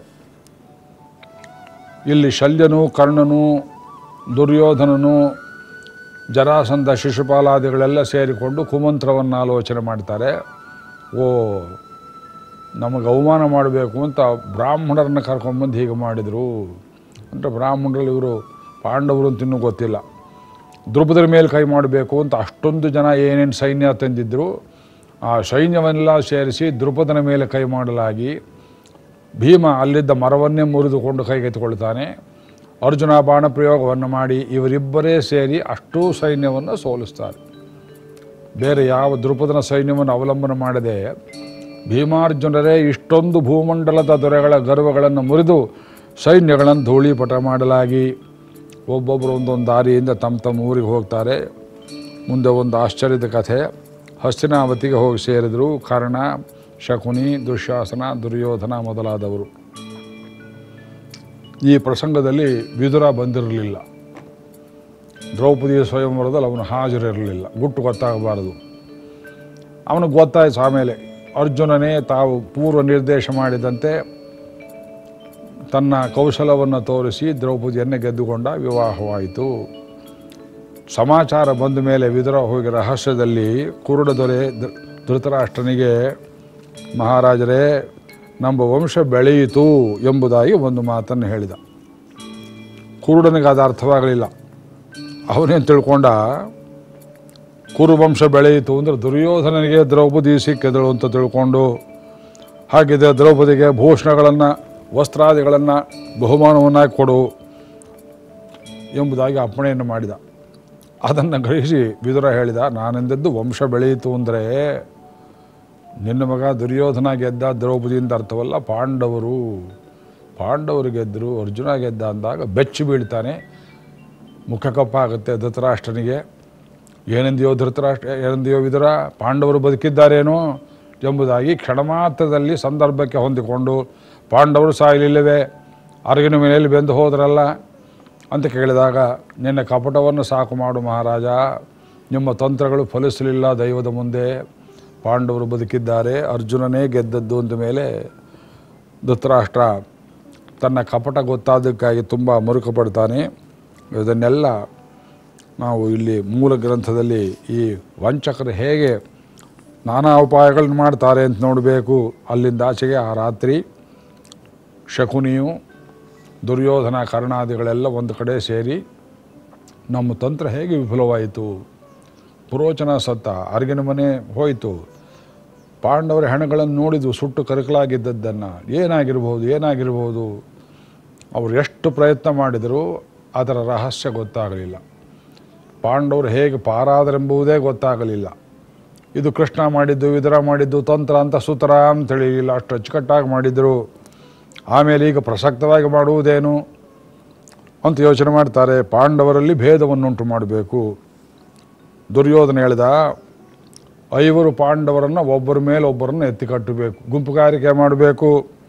ಇಲ್ಲಿ ಶಲ್ಯನು ಕರ್ಣನು ದುರ್ಯೋಧನನು ಜರಾಸಂಧ ಶಿಶುಪಾಲಾದಿಗಳೆಲ್ಲ ಸೇರಿಕೊಂಡು ಕುಮಂತ್ರವನ್ನು ಆಲೋಚನೆ ಮಾಡ್ತಾರೆ ಓ ನಮಗೆ ಅವಮಾನ ಮಾಡಬೇಕು ಅಂತ ಬ್ರಾಹ್ಮಣರನ್ನ ಕರ್ಕೊಂಬಂದು ಹೀಗೆ ಮಾಡಿದರು ಅಂದರೆ ಬ್ರಾಹ್ಮಣರಲ್ಲಿ ಇವರು ಪಾಂಡವರು ಅಂತ ಇನ್ನೂ ಗೊತ್ತಿಲ್ಲ ದ್ರುಪದರ ಮೇಲೆ ಕೈ ಮಾಡಬೇಕು ಅಂತ ಅಷ್ಟೊಂದು ಜನ ಏನೇನು ಸೈನ್ಯ ತಂದಿದ್ದರು ಆ ಸೈನ್ಯವನ್ನೆಲ್ಲ ಸೇರಿಸಿ ದ್ರುಪದನ ಮೇಲೆ ಕೈ ಮಾಡಲಾಗಿ ಭೀಮ ಅಲ್ಲಿದ್ದ ಮರವನ್ನೇ ಮುರಿದುಕೊಂಡು ಕೈಗೆತ್ತಿಕೊಳ್ತಾನೆ ಅರ್ಜುನ ಬಾಣ ಪ್ರಯೋಗವನ್ನು ಮಾಡಿ ಇವರಿಬ್ಬರೇ ಸೇರಿ ಅಷ್ಟೂ ಸೈನ್ಯವನ್ನು ಸೋಲಿಸ್ತಾರೆ ಬೇರೆ ಯಾವ ದ್ರುಪದನ ಸೈನ್ಯವನ್ನು ಅವಲಂಬನೆ ಮಾಡದೆ ಭೀಮಾರ್ಜುನರೇ ಇಷ್ಟೊಂದು ಭೂಮಂಡಲದ ದೊರೆಗಳ ಗರ್ವಗಳನ್ನು ಮುರಿದು ಸೈನ್ಯಗಳನ್ನು ಧೂಳೀಪಟ ಮಾಡಲಾಗಿ ಒಬ್ಬೊಬ್ಬರು ಒಂದೊಂದು ದಾರಿಯಿಂದ ತಮ್ಮ ತಮ್ಮ ಊರಿಗೆ ಹೋಗ್ತಾರೆ ಮುಂದೆ ಒಂದು ಆಶ್ಚರ್ಯದ ಕಥೆ ಹಸ್ತಿನಾವತಿಗೆ ಹೋಗಿ ಸೇರಿದರು ಕರ್ಣ ಶಕುನಿ ದುಶ್ಯಾಸನ ದುರ್ಯೋಧನ ಮೊದಲಾದವರು ಈ ಪ್ರಸಂಗದಲ್ಲಿ ವಿದುರ ಬಂದಿರಲಿಲ್ಲ ದ್ರೌಪದಿ ಸ್ವಯಂವರದಲ್ಲಿ ಅವನು ಹಾಜರಿರಲಿಲ್ಲ ಗುಟ್ಟು ಗೊತ್ತಾಗಬಾರದು ಅವನಿಗೆ ಗೊತ್ತಾಯ್ತು ಆಮೇಲೆ ಅರ್ಜುನನೇ ತಾವು ಪೂರ್ವ ನಿರ್ದೇಶ ಮಾಡಿದಂತೆ ತನ್ನ ಕೌಶಲವನ್ನು ತೋರಿಸಿ ದ್ರೌಪದಿಯನ್ನೇ ಗೆದ್ದುಕೊಂಡ ವಿವಾಹವಾಯಿತು ಸಮಾಚಾರ ಬಂದ ಮೇಲೆ ವಿದುರ ಹೋಗಿ ರಹಸ್ಯದಲ್ಲಿ ಕುರುಡ ದೊರೆ ಧೃ- ಧೃತರಾಷ್ಟ್ರನಿಗೆ ಮಹಾರಾಜರೇ ನಮ್ಮ ವಂಶ ಬೆಳೆಯಿತು ಎಂಬುದಾಗಿ ಒಂದು ಮಾತನ್ನು ಹೇಳಿದ ಕುರುಡನಿಗೆ ಅದು ಅರ್ಥವಾಗಲಿಲ್ಲ ಅವನೇನು ತಿಳ್ಕೊಂಡ ಕುರುವಂಶ ಬೆಳೆಯಿತು ಅಂದರೆ ದುರ್ಯೋಧನನಿಗೆ ದ್ರೌಪದಿ ಸಿಕ್ಕಿದಳು ಅಂತ ತಿಳ್ಕೊಂಡು ಹಾಗಿದ್ರೆ ದ್ರೌಪದಿಗೆ ಭೂಷಣಗಳನ್ನು ವಸ್ತ್ರಾದಿಗಳನ್ನು ಬಹುಮಾನವನ್ನಾಗಿ ಕೊಡು ಎಂಬುದಾಗಿ ಅಪ್ಪಣೆಯನ್ನು ಮಾಡಿದ ಅದನ್ನು ಗ್ರಹಿಸಿ ವಿದುರ ಹೇಳಿದ ನಾನೆಂದದ್ದು ವಂಶ ಬೆಳೆಯಿತು ಅಂದರೆ ನಿನ್ನ ಮಗ ದುರ್ಯೋಧನ ಗೆದ್ದ ದ್ರೌಪದಿಯಿಂದ ಅರ್ಥವಲ್ಲ ಪಾಂಡವರು ಪಾಂಡವರು ಗೆದ್ದರು ಅರ್ಜುನ ಗೆದ್ದ ಅಂದಾಗ ಬೆಚ್ಚಿ ಬೀಳ್ತಾನೆ ಮುಖ ಕಪ್ಪಾಗುತ್ತೆ ಧೃತರಾಷ್ಟ್ರನಿಗೆ ಏನೆಂದಿಯೋ ಧೃತರಾಷ್ಟ್ರ ಏನೆಂದಿಯೋ ವಿದುರ ಪಾಂಡವರು ಬದುಕಿದ್ದಾರೇನೋ ಎಂಬುದಾಗಿ ಕ್ಷಣಮಾತ್ರದಲ್ಲಿ ಸಂದರ್ಭಕ್ಕೆ ಹೊಂದಿಕೊಂಡು ಪಾಂಡವರು ಸಾಯಲಿಲ್ಲವೇ ಅರಗಿನ ಮೇಲೆ ಬೆಂದು ಹೋದ್ರಲ್ಲ ಅಂತ ಕೇಳಿದಾಗ ನಿನ್ನ ಕಪಟವನ್ನು ಸಾಕು ಮಾಡು ಮಹಾರಾಜ ನಿಮ್ಮ ತಂತ್ರಗಳು ಫಲಿಸಲಿಲ್ಲ ದೈವದ ಮುಂದೆ ಪಾಂಡವರು ಬದುಕಿದ್ದಾರೆ ಅರ್ಜುನನೇ ಗೆದ್ದದ್ದು ಅಂದ ಮೇಲೆ ಧೃತರಾಷ್ಟ್ರ ತನ್ನ ಕಪಟ ಗೊತ್ತಾದ್ದಕ್ಕಾಗಿ ತುಂಬ ಮರುಕ ಪಡ್ತಾನೆ ಇದನ್ನೆಲ್ಲ ನಾವು ಇಲ್ಲಿ ಮೂಲ ಗ್ರಂಥದಲ್ಲಿ ಈ ವಂಚಕರು ಹೇಗೆ ನಾನಾ ಉಪಾಯಗಳನ್ನು ಮಾಡ್ತಾರೆ ಅಂತ ನೋಡಬೇಕು ಅಲ್ಲಿಂದ ಆಚೆಗೆ ಆ ರಾತ್ರಿ ಶಕುನಿಯು ದುರ್ಯೋಧನ ಕರ್ಣಾದಿಗಳೆಲ್ಲ ಒಂದು ಕಡೆ ಸೇರಿ ನಮ್ಮ ತಂತ್ರ ಹೇಗೆ ವಿಫಲವಾಯಿತು ಪುರೋಚನ ಸತ್ತ ಅರ್ಗಿನ ಮನೆ ಹೋಯಿತು ಪಾಂಡವರ ಹೆಣಗಳನ್ನು ನೋಡಿದ್ದು ಸುಟ್ಟು ಕರಕಲಾಗಿದ್ದದ್ದನ್ನು ಏನಾಗಿರ್ಬೋದು ಏನಾಗಿರ್ಬೋದು ಅವರು ಎಷ್ಟು ಪ್ರಯತ್ನ ಮಾಡಿದರೂ ಅದರ ರಹಸ್ಯ ಗೊತ್ತಾಗಲಿಲ್ಲ ಪಾಂಡವರು ಹೇಗೆ ಪಾರಾದರೆಂಬುದೇ ಗೊತ್ತಾಗಲಿಲ್ಲ ಇದು ಕೃಷ್ಣ ಮಾಡಿದ್ದು ವಿದುರ ಮಾಡಿದ್ದು ತಂತ್ರ ಅಂತ ಸೂತ್ರ ಅಂತ ತಿಳಿಲಿಲ್ಲ ಅಷ್ಟು ಅಚ್ಚುಕಟ್ಟಾಗಿ ಮಾಡಿದರು ಆಮೇಲೆ ಈಗ ಪ್ರಸಕ್ತವಾಗಿ ಮಾಡುವುದೇನು ಅಂತ ಯೋಚನೆ ಮಾಡ್ತಾರೆ ಪಾಂಡವರಲ್ಲಿ ಭೇದವನ್ನುಂಟು ಮಾಡಬೇಕು ದುರ್ಯೋಧನ ಹೇಳಿದ ಐವರು ಪಾಂಡವರನ್ನು ಒಬ್ಬರ ಮೇಲೆ ಒಬ್ಬರನ್ನು ಎತ್ತಿ ಕಟ್ಟಬೇಕು ಗುಂಪುಗಾರಿಕೆ ಮಾಡಬೇಕು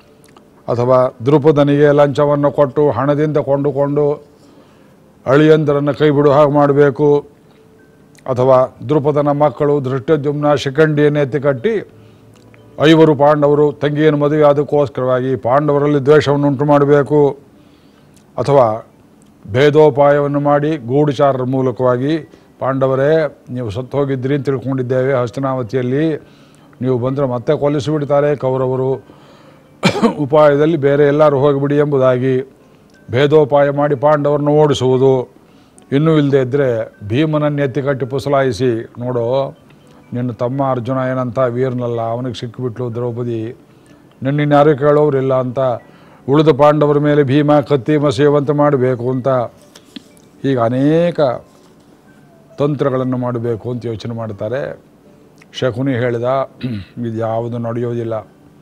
ಅಥವಾ ದ್ರುಪದನಿಗೆ ಲಂಚವನ್ನು ಕೊಟ್ಟು ಹಣದಿಂದ ಕೊಂಡುಕೊಂಡು ಅಳಿಯಂದರನ್ನು ಕೈ ಬಿಡು ಹಾಗೆ ಮಾಡಬೇಕು ಅಥವಾ ದ್ರುಪದನ ಮಕ್ಕಳು ಧೃಷ್ಟದ್ಯುಮ್ನ ಶಿಖಂಡಿಯನ್ನು ಎತ್ತಿ ಕಟ್ಟಿ ಐವರು ಪಾಂಡವರು ತಂಗಿಯನ್ನು ಮದುವೆ ಅದಕ್ಕೋಸ್ಕರವಾಗಿ ಪಾಂಡವರಲ್ಲಿ ದ್ವೇಷವನ್ನು ಉಂಟು ಮಾಡಬೇಕು ಅಥವಾ ಭೇದೋಪಾಯವನ್ನು ಮಾಡಿ ಗೂಢಚಾರರ ಮೂಲಕವಾಗಿ ಪಾಂಡವರೇ ನೀವು ಸತ್ತು ಹೋಗಿದ್ರಿ ಅಂತ ತಿಳ್ಕೊಂಡಿದ್ದೇವೆ ಹಸ್ತನಾವತಿಯಲ್ಲಿ ನೀವು ಬಂದರೆ ಮತ್ತೆ ಕೊಲ್ಲಿಸಿಬಿಡ್ತಾರೆ ಕೌರವರು ಉಪಾಯದಲ್ಲಿ ಬೇರೆ ಎಲ್ಲರೂ ಹೋಗಿಬಿಡಿ ಎಂಬುದಾಗಿ ಭೇದೋಪಾಯ ಮಾಡಿ ಪಾಂಡವರನ್ನು ಓಡಿಸುವುದು ಇನ್ನೂ ಇಲ್ಲದೆ ಇದ್ದರೆ ಭೀಮನನ್ನು ಎತ್ತಿ ಕಟ್ಟಿ ಪುಸಲಾಯಿಸಿ ನೋಡೋ ನಿನ್ನ ತಮ್ಮ ಅರ್ಜುನ ಏನಂತ ವೀರನಲ್ಲ ಅವನಿಗೆ ಸಿಕ್ಕಿಬಿಟ್ಲು ದ್ರೌಪದಿ ನಿನ್ನ ಯಾರು ಕೇಳೋರಿಲ್ಲ ಅಂತ ಉಳಿದ ಪಾಂಡವರ ಮೇಲೆ ಭೀಮ ಕತ್ತಿ ಮಸೆಯುವಂತೆ ಮಾಡಬೇಕು ಅಂತ ಹೀಗೆ ಅನೇಕ ತಂತ್ರಗಳನ್ನು ಮಾಡಬೇಕು ಅಂತ ಯೋಚನೆ ಮಾಡ್ತಾರೆ ಶಕುನಿ ಹೇಳಿದ ಇದು ಯಾವುದು ನಡೆಯೋದಿಲ್ಲ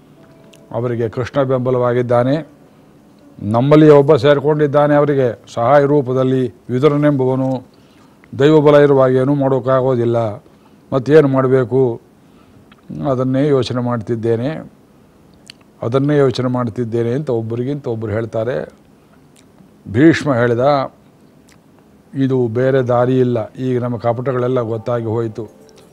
ಅವರಿಗೆ ಕೃಷ್ಣ ಬೆಂಬಲವಾಗಿದ್ದಾನೆ ನಮ್ಮಲ್ಲಿ ಒಬ್ಬ ಸೇರಿಕೊಂಡಿದ್ದಾನೆ ಅವರಿಗೆ ಸಹಾಯ ರೂಪದಲ್ಲಿ ವಿದುರನೆಂಬುವನು ದೈವಬಲ ಇರುವಾಗ ಏನೂ ಮಾಡೋಕ್ಕಾಗೋದಿಲ್ಲ ಮತ್ತೇನು ಮಾಡಬೇಕು ಅದನ್ನೇ ಯೋಚನೆ ಮಾಡ್ತಿದ್ದೇನೆ ಅದನ್ನೇ ಯೋಚನೆ ಮಾಡ್ತಿದ್ದೇನೆ ಅಂತ ಒಬ್ಬರಿಗಿಂತ ಒಬ್ಬರು ಹೇಳ್ತಾರೆ ಭೀಷ್ಮ ಹೇಳಿದ ಇದು ಬೇರೆ ದಾರಿ ಇಲ್ಲ ಈಗ ನಮ್ಮ ಕಪಟಗಳೆಲ್ಲ ಗೊತ್ತಾಗಿ ಹೋಯಿತು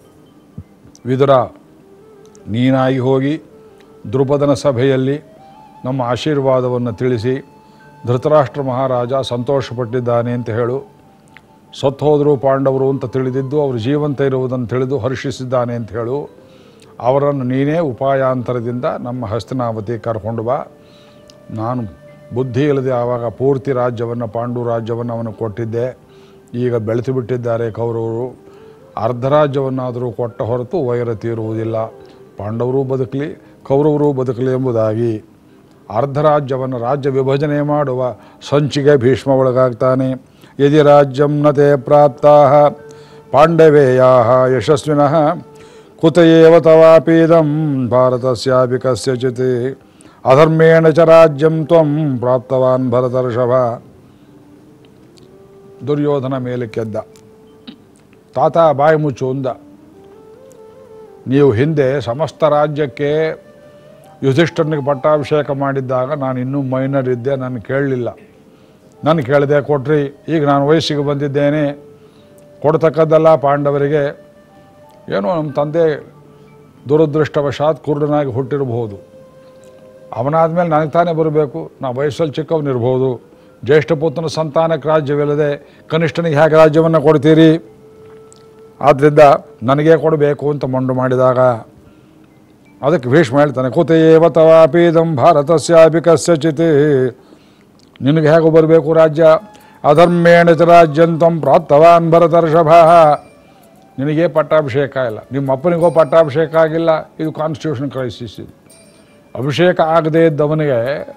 ವಿದುರ ನೀನಾಗಿ ಹೋಗಿ ದ್ರುಪದನ ಸಭೆಯಲ್ಲಿ ನಮ್ಮ ಆಶೀರ್ವಾದವನ್ನು ತಿಳಿಸಿ ಧೃತರಾಷ್ಟ್ರ ಮಹಾರಾಜ ಸಂತೋಷಪಟ್ಟಿದ್ದಾನೆ ಅಂತ ಹೇಳು ಸತ್ತು ಹೋದರು ಪಾಂಡವರು ಅಂತ ತಿಳಿದಿದ್ದು ಅವರು ಜೀವಂತ ಇರುವುದನ್ನು ತಿಳಿದು ಹರ್ಷಿಸಿದ್ದಾನೆ ಅಂತ ಹೇಳು ಅವರನ್ನು ನೀನೇ ಉಪಾಯಾಂತರದಿಂದ ನಮ್ಮ ಹಸ್ತನಾವತಿ ಕರ್ಕೊಂಡು ಬಾ ನಾನು ಬುದ್ಧಿ ಇಲ್ಲದೆ ಆವಾಗ ಪೂರ್ತಿ ರಾಜ್ಯವನ್ನು ಪಾಂಡು ರಾಜ್ಯವನ್ನು ಅವನು ಕೊಟ್ಟಿದ್ದೆ ಈಗ ಬೆಳೆತು ಬಿಟ್ಟಿದ್ದಾರೆ ಕೌರವರು ಅರ್ಧ ರಾಜ್ಯವನ್ನಾದರೂ ಕೊಟ್ಟ ಹೊರತು ವೈರ ತೀರುವುದಿಲ್ಲ ಪಾಂಡವರು ಬದುಕಲಿ ಕೌರವರು ಬದುಕಲಿ ಎಂಬುದಾಗಿ ಅರ್ಧ ರಾಜ್ಯವನ್ನು ರಾಜ್ಯ ವಿಭಜನೆ ಮಾಡುವ ಸಂಚಿಗೆ ಭೀಷ್ಮ ಒಳಗಾಗ್ತಾನೆ ಯದಿ ರಾಜ್ಯಂ ನತೆ ಪ್ರಾಪ್ತಾ ಪಾಂಡವೇಯಾ ಯಶಸ್ವಿನಃ ಕುತಯೇವ ತವಾಪೀದಂ ಭಾರತಸ್ಯಾಪಿ ಕಸ್ಯಚಿತ್ ಅಧರ್ಮೇಣ ಚ ರಾಜ್ಯಂ ತ್ವಂ ಪ್ರಾಪ್ತವಾನ್ ಭರತರ್ಷಭ ದುರ್ಯೋಧನ ಮೇಲೆ ಕೆದ್ದ ತಾತ ಬಾಯಿ ಮುಚ್ಚು ಅಂದ ನೀವು ಹಿಂದೆ ಸಮಸ್ತ ರಾಜ್ಯಕ್ಕೆ ಯುಧಿಷ್ಠನಿಗೆ ಪಟ್ಟಾಭಿಷೇಕ ಮಾಡಿದ್ದಾಗ ನಾನು ಇನ್ನೂ ಮೈನರ್ ಇದ್ದೆ ನಾನು ಕೇಳಲಿಲ್ಲ ನಾನು ಕೇಳಿದೆ ಕೊಟ್ರಿ ಈಗ ನಾನು ವಯಸ್ಸಿಗೆ ಬಂದಿದ್ದೇನೆ ಕೊಡ್ತಕ್ಕದ್ದಲ್ಲ ಪಾಂಡವರಿಗೆ ಏನೋ ನಮ್ಮ ತಂದೆ ದುರದೃಷ್ಟವಶಾತ್ ಕುರುಡನಾಗಿ ಹುಟ್ಟಿರಬಹುದು ಅವನಾದ್ಮೇಲೆ ನನಗೆ ತಾನೇ ಬರಬೇಕು ನಾ ವಯಸ್ಸಲ್ಲಿ ಚಿಕ್ಕವನಿರ್ಬೋದು ಜ್ಯೇಷ್ಠ ಪುತ್ರನ ಸಂತಾನಕ್ಕೆ ರಾಜ್ಯವಿಲ್ಲದೆ ಕನಿಷ್ಠನಿಗೆ ಹೇಗೆ ರಾಜ್ಯವನ್ನು ಕೊಡ್ತೀರಿ ಆದ್ದರಿಂದ ನನಗೇ ಕೊಡಬೇಕು ಅಂತ ಮಂಡು ಮಾಡಿದಾಗ ಅದಕ್ಕೆ ಭೀಷ್ಮ ಹೇಳ್ತಾನೆ ಕುತೇವ ತವಾಪೀದಂ ಭಾರತಸ್ಯಾಪಿ ಕಸ್ಯಚಿತ್ ನಿನಗೆ ಹೇಗೆ ಬರಬೇಕು ರಾಜ್ಯ ಅಧರ್ಮೇಣ ಚ ರಾಜ್ಯಂತಂ ಪ್ರಾಪ್ತವಾನ್ ಭರತರ್ಷಭ ನಿನಗೇ ಪಟ್ಟಾಭಿಷೇಕ ಇಲ್ಲ ನಿಮ್ಮ ಅಪ್ಪನಿಗೋ ಪಟ್ಟಾಭಿಷೇಕ ಆಗಿಲ್ಲ ಇದು ಕಾನ್ಸ್ಟಿಟ್ಯೂಷನ್ ಕ್ರೈಸಿಸ್ ಇದು ಅಭಿಷೇಕ ಆಗದೇ ಇದ್ದವನಿಗೆ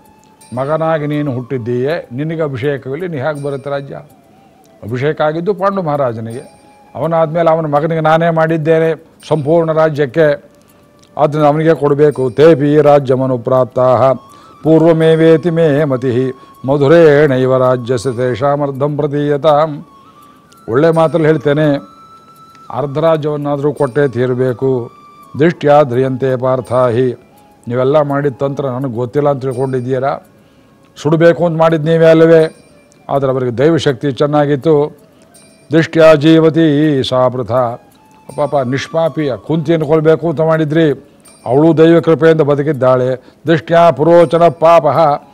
ಮಗನಾಗಿ ನೀನು ಹುಟ್ಟಿದ್ದೀಯೇ ನಿನಗೆ ಅಭಿಷೇಕವಿಲ್ಲ ನೀ ಹೇಗೆ ಬರುತ್ತೆ ರಾಜ್ಯ ಅಭಿಷೇಕ ಆಗಿದ್ದು ಪಾಂಡು ಮಹಾರಾಜನಿಗೆ ಅವನಾದ್ಮೇಲೆ ಅವನ ಮಗನಿಗೆ ನಾನೇ ಮಾಡಿದ್ದೇನೆ ಸಂಪೂರ್ಣ ರಾಜ್ಯಕ್ಕೆ ಅದನ್ನು ಅವನಿಗೆ ಕೊಡಬೇಕು ತೇಪಿ ರಾಜ್ಯಮನು ಪ್ರಾಪ್ತಾ ಪೂರ್ವಮೇವೇತಿ ಮೇ ಮತಿ ಮಧುರೇಣೈವ ರಾಜ್ಯಸ ತೇಷಾಮರ್ಧಂ ಪ್ರತೀಯತಾಂ ಒಳ್ಳೆ ಮಾತಲ್ಲಿ ಹೇಳ್ತೇನೆ ಅರ್ಧ ರಾಜ್ಯವನ್ನಾದರೂ ಕೊಟ್ಟೇ ತೀರಬೇಕು ದೃಷ್ಟ್ಯಾ ಧ್ರಿಯಂತೆ ಪಾರ್ಥಾಹಿ ನೀವೆಲ್ಲ ಮಾಡಿದ ತಂತ್ರ ನನಗೆ ಗೊತ್ತಿಲ್ಲ ಅಂತ ತಿಳ್ಕೊಂಡಿದ್ದೀರಾ ಸುಡಬೇಕು ಅಂತ ಮಾಡಿದ್ದು ನೀವೇ ಅಲ್ಲವೇ ಆದರೆ ಅವರಿಗೆ ದೈವಶಕ್ತಿ ಚೆನ್ನಾಗಿತ್ತು ದೃಷ್ಟ್ಯಾ ಜೀವತಿ ಸಾಪೃಥ ಪಾಪ ನಿಷ್ಪಾಪಿಯ ಕುಂತಿಯನ್ನು ಕೊಲ್ಲಬೇಕು ಅಂತ ಮಾಡಿದ್ರಿ ಅವಳು ದೈವ ಕೃಪೆಯಿಂದ ಬದುಕಿದ್ದಾಳೆ ದೃಷ್ಟ್ಯಾ ಪುರೋಚನ ಪಾಪ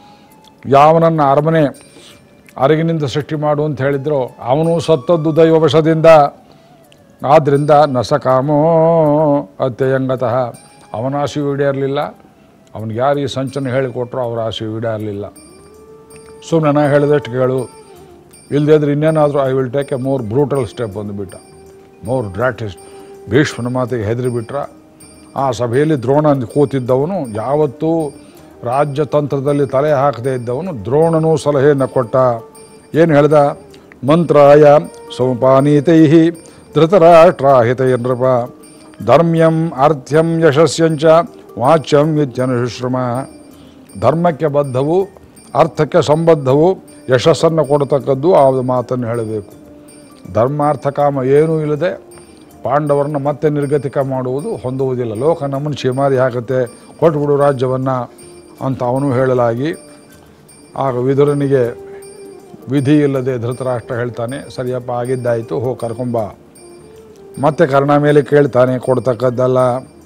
ಯಾವನನ್ನು ಅರಮನೆ ಅರಗಿನಿಂದ ಸೃಷ್ಟಿ ಮಾಡು ಅಂತ ಹೇಳಿದ್ರು ಅವನು ಸತ್ತದ್ದು ದೈವವಶದಿಂದ ಆದ್ದರಿಂದ ನಸಕಾಮೋ ಅತ್ಯಯಂಗತಃ ಅವನ ಆಸೆಯು ಈಡೇರಲಿಲ್ಲ ಅವನಿಗೆ ಯಾರು ಈ ಸಂಚನ ಹೇಳಿಕೊಟ್ರು ಅವರ ಆಸೆಯು ಈಡೇರಲಿಲ್ಲ ಸುಮ್ಮನೆ ನಾ ಹೇಳಿದಷ್ಟು ಕೇಳು ಇಲ್ಲದೇ ಇದ್ರೆ ಇನ್ನೇನಾದರೂ I will take a more brutal step ಬಂದುಬಿಟ್ಟ ಮೋರ್ ಡ್ರಾಟಿಸ್ಟ್ ಭೀಷ್ಮನ ಮಾತಿಗೆ ಹೆದರಿ ಬಿಟ್ರ ಆ ಸಭೆಯಲ್ಲಿ ದ್ರೋಣ ಅಂತ ಕೂತಿದ್ದವನು ಯಾವತ್ತೂ ರಾಜ್ಯತಂತ್ರದಲ್ಲಿ ತಲೆ ಹಾಕದೇ ಇದ್ದವನು ದ್ರೋಣನು ಸಲಹೆಯನ್ನು ಕೊಟ್ಟ ಏನು ಹೇಳ್ದ ಮಂತ್ರಾಯ ಸೋಪಾನೀತೈ ಧೃತರಾಷ್ಟ್ರಾಹಿತೈ ನೃಪ ಧರ್ಮ್ಯಂ ಅರ್ಥ್ಯಂ ಯಶಸ್ಯಂಚ ವಾಚ್ಯಂ ಇತ್ಯನುಶ್ರಮ ಧರ್ಮಕ್ಕೆ ಬದ್ಧವು ಅರ್ಥಕ್ಕೆ ಸಂಬದ್ಧವು ಯಶಸ್ಸನ್ನು ಕೊಡತಕ್ಕದ್ದು ಆ ಮಾತನ್ನು ಹೇಳಬೇಕು ಧರ್ಮಾರ್ಥ ಕಾಮ ಏನೂ ಇಲ್ಲದೆ ಪಾಂಡವರನ್ನ ಮತ್ತೆ ನಿರ್ಗತಿಕ ಮಾಡುವುದು ಹೊಂದುವುದಿಲ್ಲ ಲೋಕ ನಮ್ಮನ್ನು ಚೀಮಾರಿ ಹಾಕುತ್ತೆ ಕೊಟ್ಬಿಡು ರಾಜ್ಯವನ್ನು ಅಂತ ಅವನು ಹೇಳಲಾಗಿ ಆಗ ವಿದುರನಿಗೆ ವಿಧಿ ಇಲ್ಲದೆ ಧೃತರಾಷ್ಟ್ರ ಹೇಳ್ತಾನೆ ಸರಿಯಪ್ಪ ಆಗಿದ್ದಾಯಿತು ಹೋ ಕರ್ಕೊಂಬ ಮತ್ತೆ ಕರ್ಣ ಮೇಲೆ ಕೇಳ್ತಾನೆ ಕೊಡ್ತಕ್ಕದ್ದಲ್ಲ